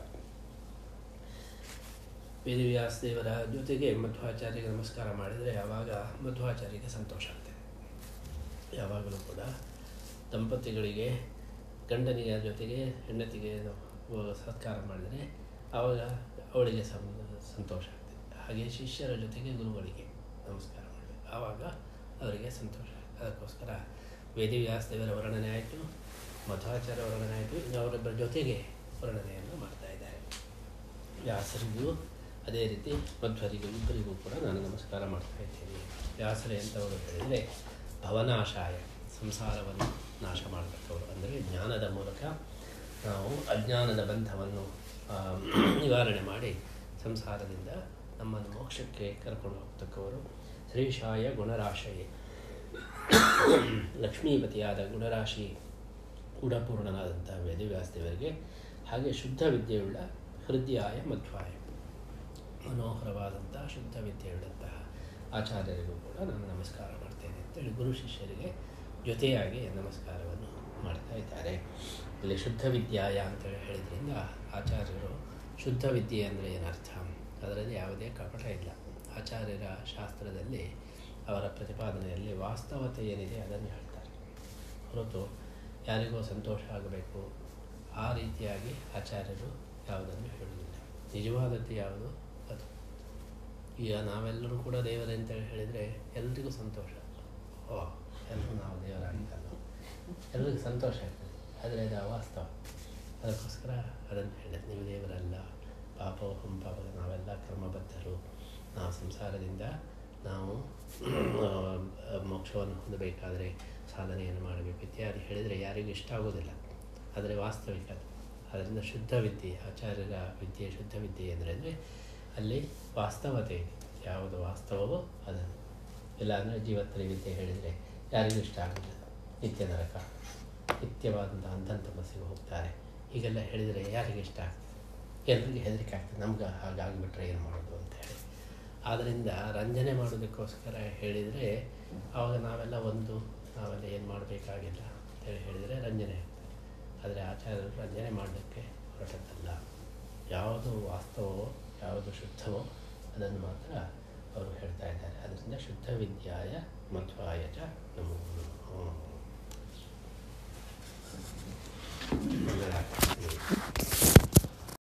S1: ವೇದವ್ಯಾಸ ದೇವರ ಜೊತೆಗೆ ಮಧ್ವಾಚಾರ್ಯರಿಗೆ ನಮಸ್ಕಾರ ಮಾಡಿದರೆ ಆವಾಗ ಮಧ್ವಾಚಾರ್ಯರಿಗೆ ಸಂತೋಷ ಆಗ್ತದೆ ಯಾವಾಗಲೂ ಕೂಡ ದಂಪತಿಗಳಿಗೆ ಗಂಡನಿಗೆ ಜೊತೆಗೆ ಹೆಂಡತಿಗೆ ನಾವು ಸತ್ಕಾರ ಮಾಡಿದರೆ ಆವಾಗ ಅವಳಿಗೆ ಸಂ ಸಂತೋಷ ಆಗ್ತದೆ ಹಾಗೆ ಶಿಷ್ಯರ ಜೊತೆಗೆ ಗುರುಗಳಿಗೆ ನಮಸ್ಕಾರ ಮಾಡಬೇಕು ಆವಾಗ ಅವರಿಗೆ ಸಂತೋಷ ಅದಕ್ಕೋಸ್ಕರ ವೇದವ್ಯಾಸ ದೇವರ ವರ್ಣನೆ ಆಯಿತು ಮಧ್ವಾಚಾರ್ಯ ವರ್ಣನೆ ಆಯಿತು ಇನ್ನು ಅವರೊಬ್ಬರ ಜೊತೆಗೆ ವರ್ಣನೆಯನ್ನು ಮಾಡ್ತಾ ಇದ್ದಾರೆ ವ್ಯಾಸರಿಗೂ ಅದೇ ರೀತಿ ಮಧ್ವರಿಗೂ ಇಬ್ಬರಿಗೂ ಕೂಡ ನಾನು ನಮಸ್ಕಾರ ಮಾಡ್ತಾ ಇದ್ದೇನೆ ವ್ಯಾಸರೇ ಅಂತವರು ಹೇಳಿದರೆ ಭವನಾಶಾಯ ಸಂಸಾರವನ್ನು ನಾಶ ಮಾಡತಕ್ಕವರು ಅಂದರೆ ಜ್ಞಾನದ ಮೂಲಕ ನಾವು ಅಜ್ಞಾನದ ಬಂಧವನ್ನು ಆ, ನಿವಾರಣೆ ಮಾಡಿ ಸಂಸಾರದಿಂದ ನಮ್ಮನ್ನು ಮೋಕ್ಷಕ್ಕೆ ಕರ್ಕೊಂಡು ಹೋಗ್ತಕ್ಕವರು ಶ್ರೀಶಾಯ ಗುಣರಾಶಯೇ ಲಕ್ಷ್ಮೀಪತಿಯಾದ ಗುಣರಾಶಿ ಗುಣಪೂರ್ಣನಾದಂಥ ವೇದವ್ಯಾಸದೇವರಿಗೆ ಹಾಗೆ ಶುದ್ಧ ವಿದ್ಯೆಯುಳ್ಳ ಹೃದಯಾಯ ಮಧ್ವಾಯ ಮನೋಹರವಾದಂತಹ ಶುದ್ಧ ವಿದ್ಯೆಯುಳ್ಳಂತಹ ಆಚಾರ್ಯರಿಗೂ ಕೂಡ ನಾನು ನಮಸ್ಕಾರ ಮಾಡ್ತೇನೆ ಅಂತೇಳಿ ಗುರು ಶಿಷ್ಯರಿಗೆ ಜೊತೆಯಾಗಿ ನಮಸ್ಕಾರವನ್ನು ಮಾಡ್ತಾ ಇದ್ದಾರೆ ಇಲ್ಲಿ ಶುದ್ಧ ವಿದ್ಯಾಯ ಅಂತೇಳಿ ಹೇಳಿದ್ರಿಂದ ಆಚಾರ್ಯರು ಶುದ್ಧ ವಿದ್ಯೆ ಅಂದರೆ ಏನರ್ಥ ಅದರಲ್ಲಿ ಯಾವುದೇ ಕಪಟ ಇಲ್ಲ ಆಚಾರ್ಯರ ಶಾಸ್ತ್ರದಲ್ಲಿ ಅವರ ಪ್ರತಿಪಾದನೆಯಲ್ಲಿ ವಾಸ್ತವತೆ ಏನಿದೆ ಅದನ್ನು ಹೇಳ್ತಾರೆ ಹೊರತು ಯಾರಿಗೋ ಸಂತೋಷ ಆಗಬೇಕು ಆ ರೀತಿಯಾಗಿ ಆಚಾರ್ಯರು ಯಾವುದನ್ನು ಹೇಳುವುದಿಲ್ಲ ನಿಜವಾದದ್ದು ಯಾವುದು ಅದು ಈಗ ನಾವೆಲ್ಲರೂ ಕೂಡ ದೇವರೇ ಅಂತೇಳಿ ಹೇಳಿದರೆ ಎಲ್ರಿಗೂ ಸಂತೋಷ ಓ ಎಲ್ಲರೂ ನಾವು ದೇವರಾಗಿದ್ದಲ್ಲ ಎಲ್ರಿಗೂ ಸಂತೋಷ ಆಗ್ತದೆ ಆದರೆ ಅದು ಅವಾಸ್ತವ ಅದಕ್ಕೋಸ್ಕರ ಅದನ್ನು ಹೇಳಿದೆ ನೀವು ದೇವರಲ್ಲ ಪಾಪೋಹಂ ಪಾಪ ನಾವೆಲ್ಲ ಕರ್ಮಬದ್ಧರು ನಾವು ಸಂಸಾರದಿಂದ ನಾವು ಮೋಕ್ಷವನ್ನು ಹೊಂದಬೇಕಾದರೆ ಸಾಧನೆಯನ್ನು ಮಾಡಬೇಕು ಇತ್ಯಾದಿ ಹೇಳಿದರೆ ಯಾರಿಗೂ ಇಷ್ಟ ಆಗೋದಿಲ್ಲ ಆದರೆ ವಾಸ್ತವಿಕ ಅದು ಅದರಿಂದ ಶುದ್ಧ ವಿದ್ಯೆ ಆಚಾರ್ಯರ ವಿದ್ಯೆ ಶುದ್ಧ ವಿದ್ಯೆ ಅಂದರೆ ಅಂದರೆ ಅಲ್ಲಿ ವಾಸ್ತವತೆ ಇದೆ ಯಾವುದು ವಾಸ್ತವವೋ ಅದನ್ನು ಇಲ್ಲಾಂದರೆ ಜೀವತ್ರಿ ವಿದ್ಯೆ ಹೇಳಿದರೆ ಯಾರಿಗೂ ಇಷ್ಟ ಆಗೋದಿಲ್ಲ ನಿತ್ಯ ನರಕ ನಿತ್ಯವಾದಂಥ ಅಂಧನ್ ತಮಸ್ಸಿಗೆ ಹೋಗ್ತಾರೆ ಹೀಗೆಲ್ಲ ಹೇಳಿದರೆ ಯಾರಿಗೆ ಇಷ್ಟ ಆಗ್ತದೆ ಎಲ್ಲರಿಗೆ ಹೆದರಿಕೆ ಆಗ್ತದೆ ನಮ್ಗೆ ಹಾಗಾಗಿಬಿಟ್ರೆ ಏನು ಮಾಡೋದು ಅಂತ ಹೇಳಿ ಆದ್ದರಿಂದ ರಂಜನೆ ಮಾಡೋದಕ್ಕೋಸ್ಕರ ಹೇಳಿದರೆ ಆವಾಗ ನಾವೆಲ್ಲ ಒಂದು ನಾವೆಲ್ಲ ಏನು ಮಾಡಬೇಕಾಗಿಲ್ಲ ಅಂತೇಳಿ ಹೇಳಿದರೆ ರಂಜನೆ ಆಗ್ತದೆ ಆದರೆ ಆಚಾರ್ಯರು ರಂಜನೆ ಮಾಡಲಿಕ್ಕೆ ಹೊರಟದ್ದಲ್ಲ ಯಾವುದು ವಾಸ್ತವವೋ ಯಾವುದು ಶುದ್ಧವೋ ಅದನ್ನು ಮಾತ್ರ ಅವರು ಹೇಳ್ತಾ ಇದ್ದಾರೆ ಅದರಿಂದ ಶುದ್ಧ ವಿದ್ಯಾಯ ಮಧ್ವಾಯ ಚ ನಮೋ ನಮಃ